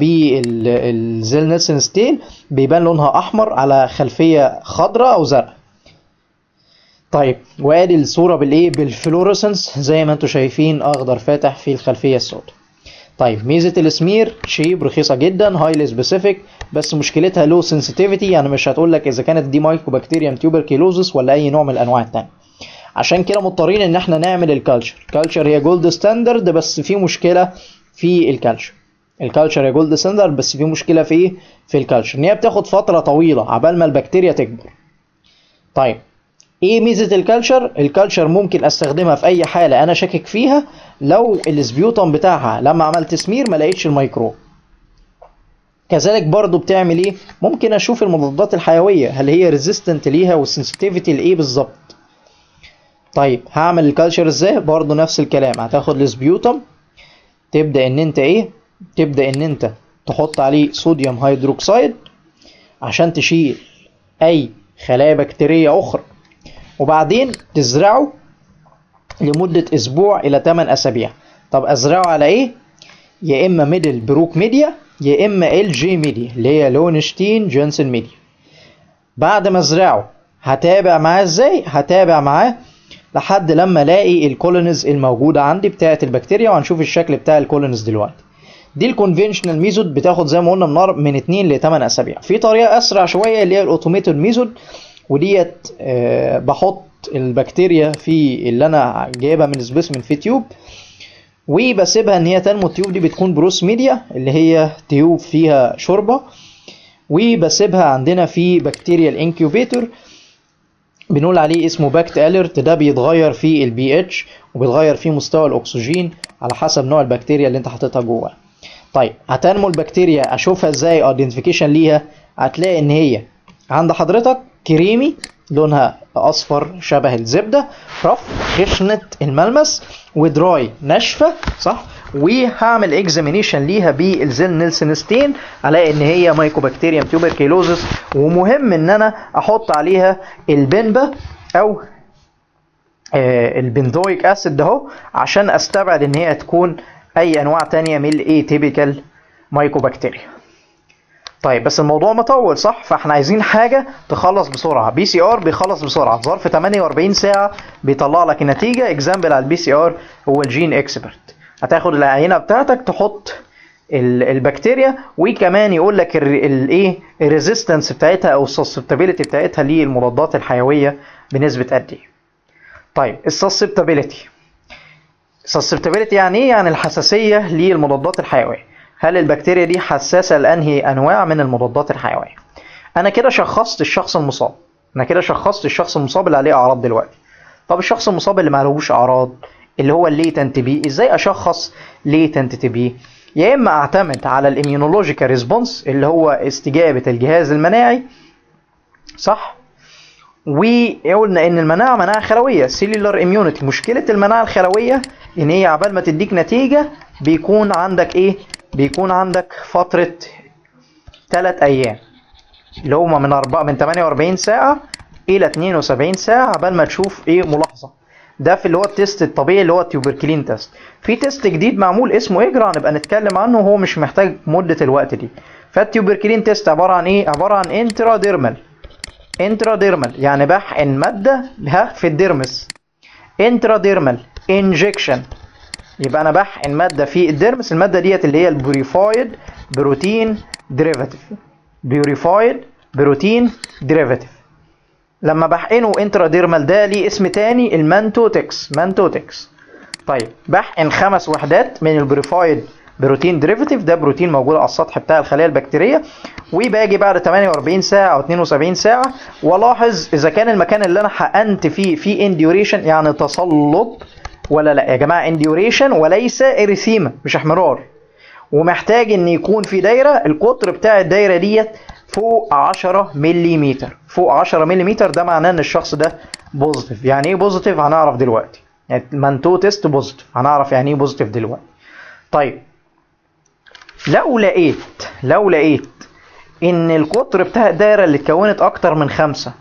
بالزيل نيلسون ستين بيبان لونها احمر على خلفيه خضراء او زرقاء طيب وادي الصوره بالايه بالفلورسنس زي ما انتم شايفين اخضر فاتح في الخلفيه السوداء طيب ميزه السمير شيب رخيصه جدا هايلي سبيسيفيك بس مشكلتها لو سنسيتيفيتي يعني مش هتقول لك اذا كانت دي مايكوبكتيريم تيوبركيلوزس ولا اي نوع من الانواع التانية عشان كده مضطرين ان احنا نعمل الكالتشر الكالتشر هي جولد ستاندرد بس في مشكله في الكالتشر الكالتشر هي جولد ستاندرد بس في مشكله في ايه في الكالتشر ان هي بتاخد فتره طويله عبال ما البكتيريا تكبر طيب ايه ميزه الكالتشر الكالتشر ممكن استخدمها في اي حاله انا شاكك فيها لو السبيوتم بتاعها لما عملت سمير ما لقيتش الميكروب كذلك برضو بتعمل ايه ممكن اشوف المضادات الحيويه هل هي ريزيستنت ليها والسنسيتيفيتي لايه بالظبط طيب هعمل الكالتشر ازاي برضو نفس الكلام هتاخد السبيوتم تبدا ان انت ايه تبدا ان انت تحط عليه صوديوم هيدروكسيد عشان تشيل اي خلايا بكتيريه اخرى وبعدين تزرعه لمدة أسبوع إلى 8 أسابيع طب أزرعه على إيه؟ يا إما ميدل بروك ميديا يا إما ال جي ميديا اللي هي لونشتين جونسون ميديا بعد ما أزرعه هتابع معاه إزاي؟ هتابع معاه لحد لما الاقي الكولونيز الموجوده عندي بتاعه البكتيريا وهنشوف الشكل بتاع الكولونيز دلوقتي دي الكونفنشنال ميثود بتاخد زي ما قلنا من من 2 ل 8 اسابيع في طريقه اسرع شويه اللي هي الاوتوميتد ميثود وديت آه، بحط البكتيريا في اللي انا جايبها من سبيسمن في تيوب وبسيبها ان هي تنمو التيوب دي بتكون بروس ميديا اللي هي تيوب فيها شوربه وبسيبها عندنا في بكتيريا الانكيوبيتور بنقول عليه اسمه باكت اليرت ده بيتغير في البي اتش وبيتغير فيه مستوى الاكسجين على حسب نوع البكتيريا اللي انت حاططها جوه طيب هتنمو البكتيريا اشوفها ازاي ايدنتيفيكيشن ليها هتلاقي ان هي عند حضرتك كريمي لونها اصفر شبه الزبده رف خشنه الملمس ودراي ناشفه صح وهعمل اكزامينيشن ليها بالزيل نيلسون ستين الاقي ان هي مايكوبكتيريم تيوبركيلوزس ومهم ان انا احط عليها البنبه او آه، البنزويك اسيد ده اهو عشان استبعد ان هي تكون اي انواع تانية من الاي تيبيكال مايكوبكتيريا طيب بس الموضوع مطول صح فاحنا عايزين حاجه تخلص بسرعه بي سي ار بيخلص بسرعه في ظرف 48 ساعه بيطلع لك النتيجه اكزامبل على البي سي ار هو الجين اكسبرت هتاخد العينه بتاعتك تحط ال- البكتيريا وكمان يقول لك الايه الريزيستنس بتاعتها او السسبتابيلتي بتاعتها للمضادات الحيويه بنسبه قد ايه طيب السسبتابيلتي susceptibility يعني ايه يعني الحساسيه للمضادات الحيويه هل البكتيريا دي حساسه لانهي انواع من المضادات الحيويه انا كده شخصت الشخص المصاب انا كده شخصت الشخص المصاب اللي عليه اعراض دلوقتي طب الشخص المصاب اللي ما عليهوش اعراض اللي هو الليتنت بي ازاي اشخص ليتنت تي بي يا اما اعتمد على الاميونولوجيكال ريسبونس اللي هو استجابه الجهاز المناعي صح وقلنا ان المناعه مناعه خلويه سيلولار اميونيتي مشكله المناعه الخلويه ان هي عبال ما تديك نتيجه بيكون عندك ايه بيكون عندك فتره 3 ايام اللي هما من 4 من 48 ساعه الى 72 ساعه عبال ما تشوف ايه ملاحظه ده في اللي هو التيست الطبيعي اللي هو التيوبركلين تيست في تيست جديد معمول اسمه اجرا هنبقى نتكلم عنه وهو مش محتاج مده الوقت دي فالتيوبركلين تيست عباره عن ايه عباره عن انتراديرمال انتراديرمال يعني بحقن ماده ها في الديرمس انتراديرمال انجكشن يبقى انا بحقن ماده في الديرمس الماده ديت اللي هي البوريفايد بروتين ديريفاتيف بيوريفايد بروتين ديريفاتيف لما بحقنه انتراديرمال ده ليه اسم تاني المانتوتكس مانتوتكس طيب بحقن خمس وحدات من البريفايد بروتين ديريفاتيف ده بروتين موجود على السطح بتاع الخليه البكتيريه وباجي بعد 48 ساعه او 72 ساعه والاحظ اذا كان المكان اللي انا حقنت فيه فيه انديوريشن يعني تصلب ولا لا يا جماعه انديوريشن وليس اريثيما مش احمرار ومحتاج ان يكون في دايره القطر بتاع الدايره ديت فوق 10 ملم فوق 10 ملم ده معناه ان الشخص ده بوزيتيف يعني ايه بوزيتيف هنعرف دلوقتي يعني مانتو تيست بوزيتيف هنعرف يعني ايه بوزيتيف دلوقتي طيب لو لقيت لو لقيت ان القطر بتاع الدايره اللي اتكونت اكتر من خمسة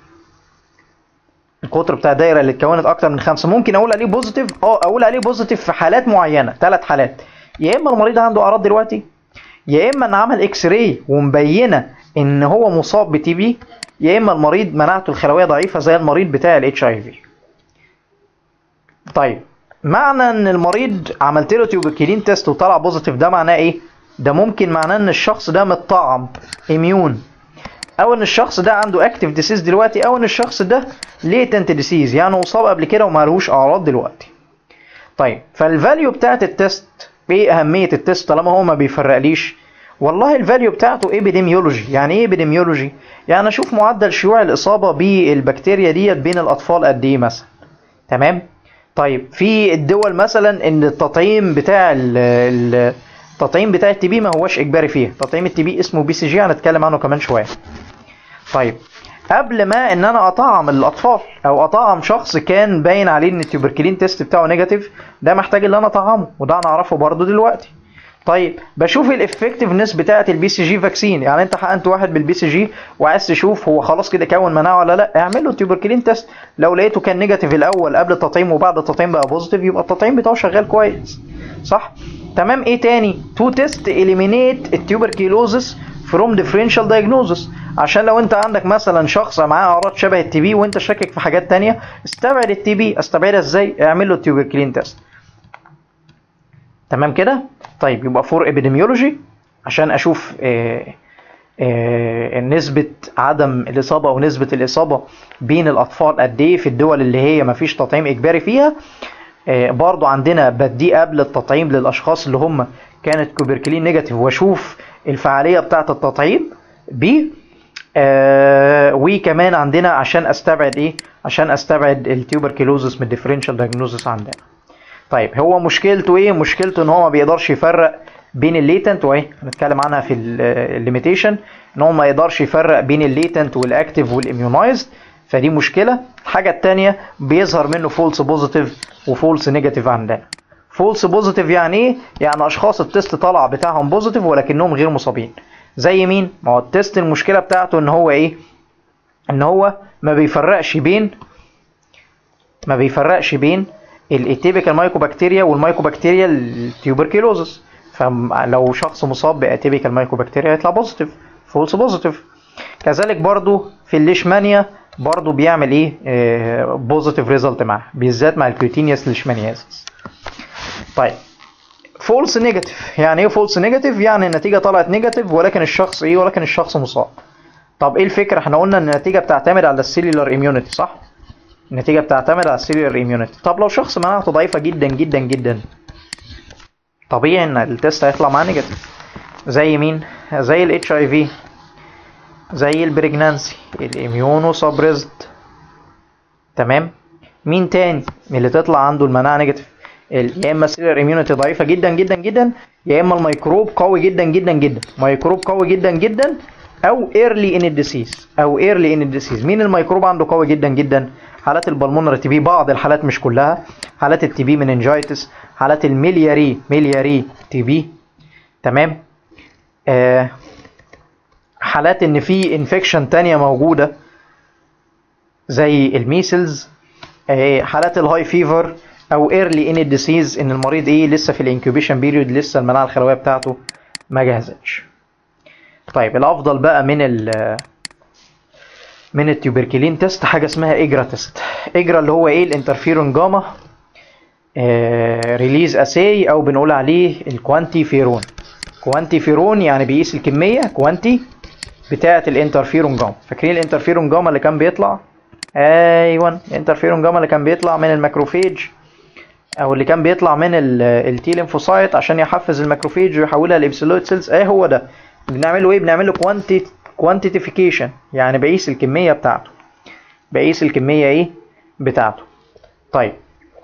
القطر بتاع الدايره اللي اتكونت اكتر من خمسة ممكن اقول عليه بوزيتيف اه اقول عليه بوزيتيف في حالات معينه ثلاث حالات يا اما المريض عنده اعراض دلوقتي يا اما ان عمل اكس راي ومبينه ان هو مصاب بتي بي يا اما المريض مناعته الخلويه ضعيفه زي المريض بتاع الاتش اي في طيب معنى ان المريض عملت له تيوبركلين تيست وطلع بوزيتيف ده معناه ايه ده ممكن معناه ان الشخص ده متطعم اميون او ان الشخص ده عنده اكتيف ديسيز دلوقتي او ان الشخص ده ليتنت ديسيز يعني اصاب قبل كده وما لهوش اعراض دلوقتي طيب فالفاليو بتاعت التست ايه اهميه التست طالما هو ما بيفرقليش والله الفاليو بتاعته ايبيديميولوجي يعني ايه ايبيديميولوجي يعني اشوف معدل شيوع الاصابه بالبكتيريا ديت بين الاطفال قد ايه مثلا تمام طيب في الدول مثلا ان التطعيم بتاع ال التطعيم بتاع التي بي ما هوش اجباري فيه تطعيم التي بي اسمه بي سي جي هنتكلم عنه كمان شويه طيب قبل ما ان انا اطعم الاطفال او اطعم شخص كان باين عليه ان التوبركلين تيست بتاعه نيجاتيف ده محتاج ان انا اطعمه وده هنعرفه برضو دلوقتي طيب بشوف الافكتفنس بتاعه البي سي جي فاكسين يعني انت حقنت واحد بالبي سي جي وعايز تشوف هو خلاص كده كون مناعه ولا لا اعمل له التوبركلين تيست لو لقيته كان نيجاتيف الاول قبل التطعيم وبعد التطعيم بقى بوزيتيف يبقى التطعيم بتاعه شغال كويس صح تمام ايه تاني تو تيست اليمينيت التوبركيلوزس فروم ديفرنشال دايجنوزس عشان لو انت عندك مثلا شخص معاه اعراض شبه التي بي وانت شاكك في حاجات تانية استبعد التي بي استبعدها ازاي اعمل له التوبركلين تيست تمام كده طيب يبقى فور ابيديميولوجي عشان اشوف آه آه نسبة عدم الإصابة أو نسبة الإصابة بين الأطفال قد إيه في الدول اللي هي مفيش تطعيم إجباري فيها آه برضو عندنا بدي قبل التطعيم للأشخاص اللي هم كانت كوبركلين نيجاتيف وأشوف الفعالية بتاعة التطعيم ب آه وكمان عندنا عشان استبعد ايه عشان استبعد التيوبركلوزس من الديفرنشال دايجنوزس عندنا طيب هو مشكلته ايه مشكلته ان هو ما بيقدرش يفرق بين الليتنت وايه هنتكلم عنها في الليميتيشن ان هو ما يقدرش يفرق بين الليتنت والاكتيف والاميونايزد فدي مشكله الحاجه الثانيه بيظهر منه فولس بوزيتيف وفولس نيجاتيف عندنا فولس بوزيتيف يعني ايه يعني اشخاص التست طلع بتاعهم بوزيتيف ولكنهم غير مصابين زي مين ما هو التست المشكله بتاعته ان هو ايه ان هو ما بيفرقش بين ما بيفرقش بين الاتيبيكال مايكوبكتيريا والمايكوبكتيريا التيوبركلوزس فلو شخص مصاب باتيبيكال مايكوبكتيريا يطلع بوزيتيف فولس بوزيتيف كذلك برضو في الليشمانيا برضو بيعمل ايه بوزيتيف ريزلت معاه بالذات مع الكيوتينيوس ليشمانياسيس طيب فولس نيجاتيف يعني ايه فولس نيجاتيف يعني النتيجه طلعت نيجاتيف ولكن الشخص ايه ولكن الشخص مصاب طب ايه الفكره احنا قلنا ان النتيجه بتعتمد على السيلولار اميونيتي صح النتيجه بتعتمد على السيلولار اميونيتي طب لو شخص مناعته ضعيفه جدا جدا جدا طبيعي ان التست هيطلع معاه نيجاتيف زي مين زي الاتش اي في زي البريجنانسي الاميونو سبريزد تمام مين تاني من اللي تطلع عنده المناعه نيجاتيف ال- يا اما السيلر اميونيتي ضعيفه جدا جدا جدا يا اما الميكروب قوي جدا جدا جدا ميكروب قوي جدا جدا او ايرلي ان الديسيز او ايرلي ان الديسيز مين الميكروب عنده قوي جدا جدا حالات البلمونر تي بي بعض الحالات مش كلها حالات التي بي مننجايتس حالات الميلياري ميلياري تي بي تمام آه حالات ان في انفكشن تانية موجوده زي الميسلز آه، حالات الهاي فيفر او ايرلي ان الديسيز ان المريض ايه لسه في الانكيوبيشن بيريود لسه المناعه الخلويه بتاعته ما جهزتش طيب الافضل بقى من ال من التيوبركلين تيست حاجه اسمها اجرا تيست اجرا اللي هو ايه الانترفيرون جاما ريليز اساي او بنقول عليه الكوانتي فيرون كوانتي فيرون يعني بيقيس الكميه كوانتي بتاعه الانترفيرون جاما فاكرين الانترفيرون جاما اللي كان بيطلع ايوه الانترفيرون جاما اللي كان بيطلع من الماكروفيج او اللي كان بيطلع من التي ليمفوسايت عشان يحفز الماكروفيج ويحولها لابسيلويد سيلز ايه هو ده بنعمله ايه بنعمل له كوانتي كوانتيتيفيكيشن يعني بقيس الكميه بتاعته بقيس الكميه ايه بتاعته طيب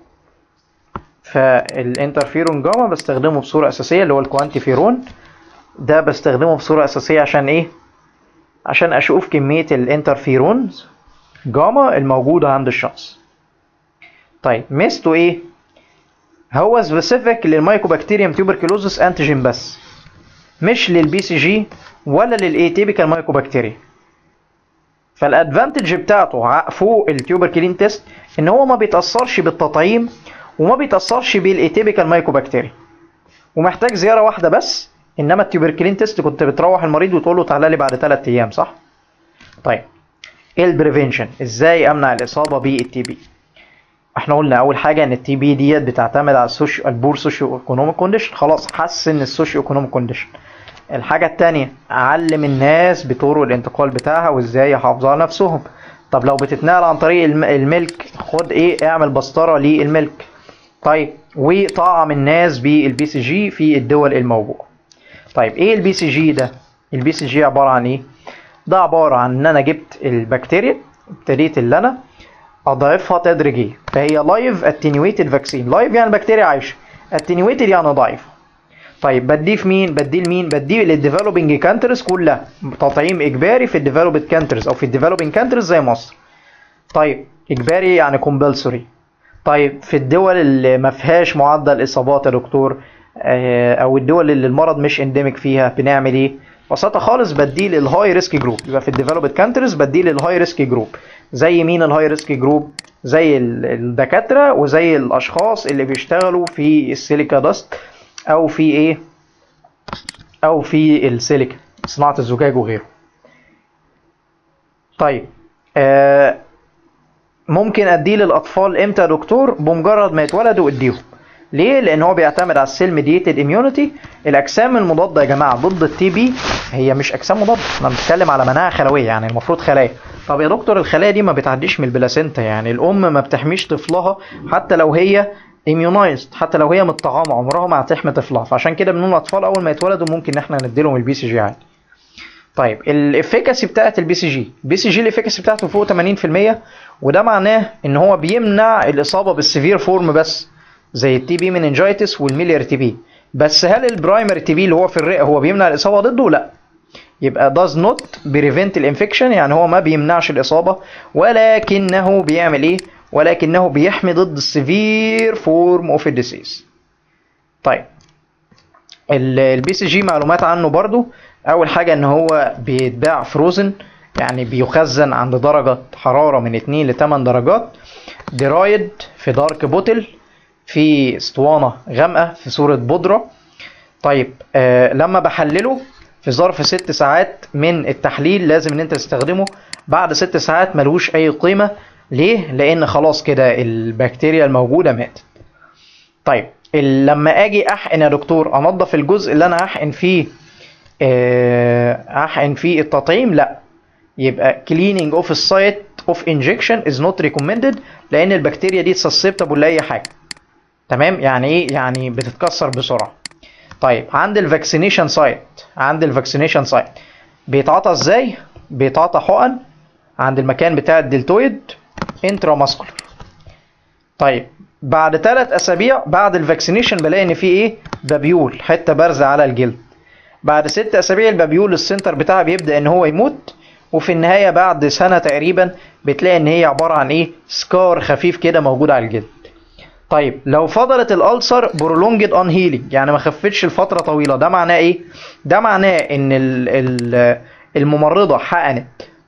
فالانترفيرون جاما بستخدمه بصوره اساسيه اللي هو الكوانتيفيرون ده بستخدمه بصوره اساسيه عشان ايه عشان اشوف كميه الانترفيرونز جاما الموجوده عند الشخص طيب ميزته ايه هو سبيسيفيك للمايكوبكتيريوم تيوبركلوزس انتيجين بس مش للبي سي جي ولا للايتيبيكال مايكوبكتيريا فالادفانتج بتاعته ع- فوق التيوبركلين تيست ان هو ما بيتاثرش بالتطعيم وما بيتاثرش بالايتيبيكال مايكوبكتيريا ومحتاج زياره واحده بس انما التيوبركلين تيست كنت بتروح المريض وتقول له تعالى لي بعد 3 ايام صح طيب ايه البريفنشن ازاي امنع الاصابه بالتي بي احنا قلنا اول حاجه ان التي بي ديت بتعتمد على السوشيو البور سوشيو ايكونوميك كونديشن خلاص حسن السوشيو ايكونوميك كونديشن الحاجه التانية علم الناس بطرق الانتقال بتاعها وازاي يحافظوا على نفسهم طب لو بتتنقل عن طريق الم- الملك خد ايه اعمل بسطره للملك طيب وطعم الناس بالبي سي جي في الدول الموبوءه طيب ايه البي سي جي ده البي سي جي عباره عن ايه ده عباره عن ان انا جبت البكتيريا ابتديت اللي انا اضعفها تدريجيا فهي لايف اتنيويتد فاكسين لايف يعني البكتيريا عايشه اتنيويتد يعني ضعيفه طيب بديه في مين بديه لمين بديه للديفلوبينج كانترز كلها تطعيم اجباري في الديفلوبد كانترز او في الديفلوبينج كانترز زي مصر طيب اجباري يعني كومبلسوري طيب في الدول اللي ما فيهاش معدل اصابات يا دكتور آه، او الدول اللي المرض مش انديميك فيها بنعمل ايه ببساطه خالص بديه للهاي ريسك جروب يبقى في الديفلوبد كانترز بديه للهاي ريسك جروب زي مين الهاي ريسك جروب زي ال- الدكاتره وزي الاشخاص اللي بيشتغلوا في السيليكا داست او في ايه او في السيليكا صناعه الزجاج وغيره طيب آه ممكن اديه للاطفال امتى يا دكتور بمجرد ما يتولدوا اديهم ليه لان هو بيعتمد على السيل ميديتد اميونيتي الاجسام المضاده يا جماعه ضد التي بي هي مش اجسام مضاده احنا بنتكلم على مناعه خلويه يعني المفروض خلايا طب يا دكتور الخلايا دي ما بتعديش من البلاسينتا يعني الام ما بتحميش طفلها حتى لو هي immunized حتى لو هي متطعمه عمرها ما هتحمي طفلها فعشان كده بنقول الاطفال اول ما يتولدوا ممكن ان احنا نديلهم البي سي جي عادي طيب الافيكاسي بتاعت البي سي جي البي سي جي الافيكاسي بتاعته فوق 80% وده معناه ان هو بيمنع الاصابه بالسيفير فورم بس زي التي بي مننجايتس والميليار تي بي بس هل البرايمري تي بي اللي هو في الرئه هو بيمنع الاصابه ضده لا يبقى does not prevent الانفكشن يعني هو ما بيمنعش الاصابه ولكنه بيعمل ايه ولكنه بيحمي ضد السيفير فورم اوف الديسيز طيب البي سي جي معلومات عنه برضو اول حاجه ان هو بيتباع فروزن يعني بيخزن عند درجه حراره من 2 ل 8 درجات درايد في دارك بوتل في اسطوانه غامقه في صوره بودره طيب آه لما بحلله في ظرف ست ساعات من التحليل لازم ان انت تستخدمه بعد ست ساعات ملوش اي قيمه ليه لان خلاص كده البكتيريا الموجوده ماتت طيب ال- لما اجي احقن يا دكتور انضف الجزء اللي انا هحقن فيه آه، احقن فيه التطعيم لا يبقى كليننج اوف السايت اوف انجكشن از نوت ريكومندد لان البكتيريا دي سسبتبل لاي حاجه تمام يعني ايه يعني بتتكسر بسرعه طيب عند الفاكسينيشن سايت عند الفاكسينيشن سايت بيتعاطى ازاي بيتعاطى حقن عند المكان بتاع الدلتويد انترا ماسكولار طيب بعد ثلاث اسابيع بعد الفاكسينيشن بلاقي ان في ايه بابيول حته بارزه على الجلد بعد ست اسابيع البابيول السنتر بتاعها بيبدا ان هو يموت وفي النهايه بعد سنه تقريبا بتلاقي ان هي عباره عن ايه سكار خفيف كده موجود على الجلد طيب لو فضلت الالسر برولونجد ان هيلينج يعني ما خفتش لفتره طويله ده معناه ايه ده معناه ان ال ال الممرضه حقنت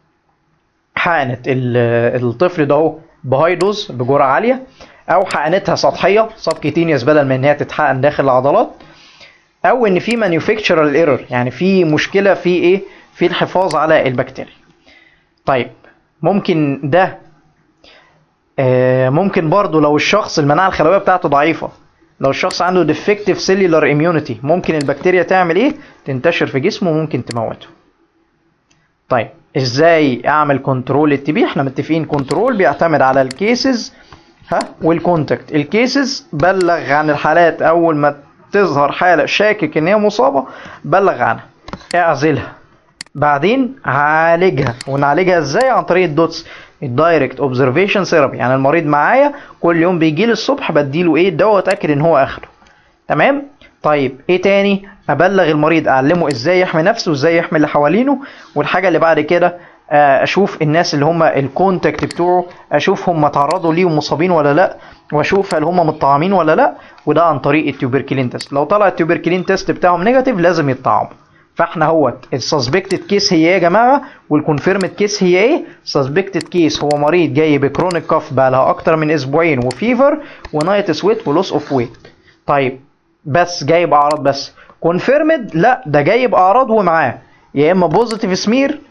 حقنت ال- الطفل ده اهو بهاي دوز بجرعه عاليه او حقنتها سطحيه سبكيتينيوس بدل من ان هي تتحقن داخل العضلات او ان في مانيفاكتشرال ايرور يعني في مشكله في ايه في الحفاظ على البكتيريا طيب ممكن ده آه، ممكن برضو لو الشخص المناعه الخلويه بتاعته ضعيفه لو الشخص عنده defective cellular immunity ممكن البكتيريا تعمل ايه تنتشر في جسمه وممكن تموته طيب ازاي اعمل كنترول التي بي احنا متفقين كنترول بيعتمد على الكيسز ها والكونتاكت الكيسز بلغ عن الحالات اول ما تظهر حاله شاكك ان هي مصابه بلغ عنها اعزلها بعدين عالجها ونعالجها ازاي عن طريق الدوتس الدايركت اوبزرفيشن ثيرابي يعني المريض معايا كل يوم بيجي لي الصبح بديله ايه الدواء واتاكد ان هو اخده تمام طيب ايه تاني ابلغ المريض اعلمه ازاي يحمي نفسه وازاي يحمي اللي حوالينه والحاجه اللي بعد كده آه، اشوف الناس اللي هم الكونتاكت بتوعه اشوف هم تعرضوا ليه ومصابين ولا لا واشوف هل هم متطعمين ولا لا وده عن طريق التوبركلين تيست لو طلع التوبركلين تيست بتاعهم نيجاتيف لازم يتطعموا فاحنا هوت السسبكتد كيس هي ايه يا جماعه والكونفيرمد كيس هي ايه سسبكتد كيس هو مريض جاي بكرونيك كاف بقى لها اكتر من اسبوعين وفيفر ونايت سويت ولوس اوف ويت طيب بس جاي باعراض بس كونفيرمد لا ده جاي باعراض ومعاه يا اما بوزيتيف سمير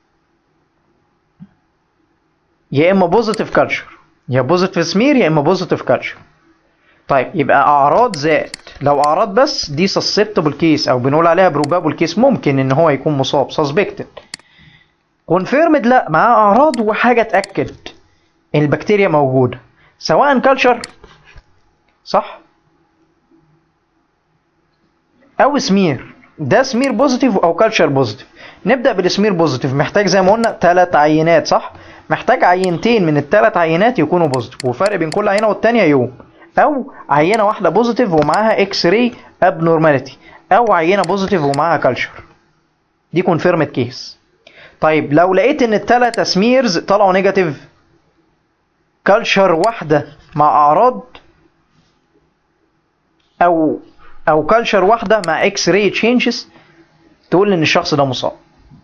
يا اما بوزيتيف كالتشر يا بوزيتيف سمير يا اما بوزيتيف كالتشر طيب يبقى اعراض زائد لو اعراض بس دي سسبتبل كيس او بنقول عليها بروبابل كيس ممكن ان هو يكون مصاب سسبكتد كونفيرمد لا معاه اعراض وحاجه اتاكد ان البكتيريا موجوده سواء كالتشر صح او سمير ده سمير بوزيتيف او كالتشر بوزيتيف نبدا بالسمير بوزيتيف محتاج زي ما قلنا ثلاث عينات صح محتاج عينتين من الثلاث عينات يكونوا بوزيتيف وفرق بين كل عينه والتانيه يوم او عينه واحده بوزيتيف ومعاها اكس راي ابنورماليتي او عينه بوزيتيف ومعاها كالتشر دي كونفيرمد كيس طيب لو لقيت ان الثلاثه سميرز طلعوا نيجاتيف كالتشر واحده مع اعراض او او كالتشر واحده مع اكس راي تشينجز تقول ان الشخص ده مصاب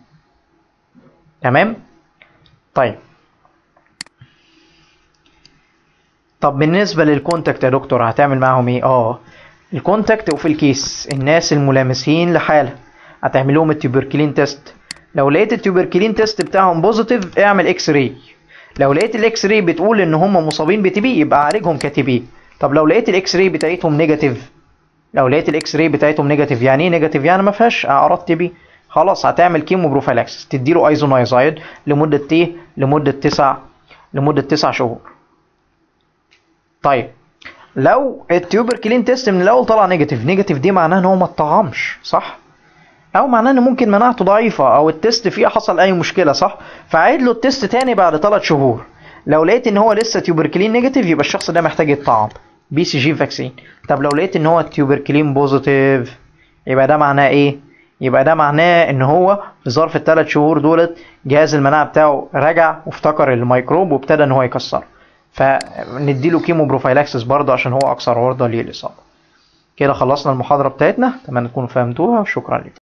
تمام طيب طب بالنسبه للكونتاكت يا دكتور هتعمل معاهم ايه اه الكونتاكت وفي الكيس الناس الملامسين لحاله هتعمل لهم التوبركلين تيست لو لقيت التوبركلين تيست بتاعهم بوزيتيف اعمل اكس راي لو لقيت الاكس راي بتقول ان هم مصابين بتي بي يبقى عالجهم كتي بي طب لو لقيت الاكس راي بتاعتهم نيجاتيف لو لقيت الاكس راي بتاعتهم نيجاتيف يعني ايه نيجاتيف يعني ما فيهاش اعراض تي بي خلاص هتعمل كيمو بروفيلاكسس تديله ايزونايزايد لمده تي لمده تسع لمده تسع شهور طيب لو التيوبركلين تيست من الاول طلع نيجاتيف نيجاتيف دي معناها ان هو ما اتطعمش صح او معناه ان ممكن مناعته ضعيفه او التيست فيه حصل اي مشكله صح فعيد له التيست تاني بعد 3 شهور لو لقيت ان هو لسه تيوبركلين نيجاتيف يبقى الشخص ده محتاج يتطعم بي سي جي فاكسين طب لو لقيت ان هو تيوبركلين بوزيتيف يبقى ده معناه ايه يبقى ده معناه ان هو في ظرف الثلاث شهور دولت جهاز المناعه بتاعه رجع وافتكر الميكروب وابتدى ان هو يكسره فنديله كيمو بروفايلاكسس برضه عشان هو اكثر عرضه للاصابه كده خلصنا المحاضره بتاعتنا اتمنى تكونوا فهمتوها وشكرا لكم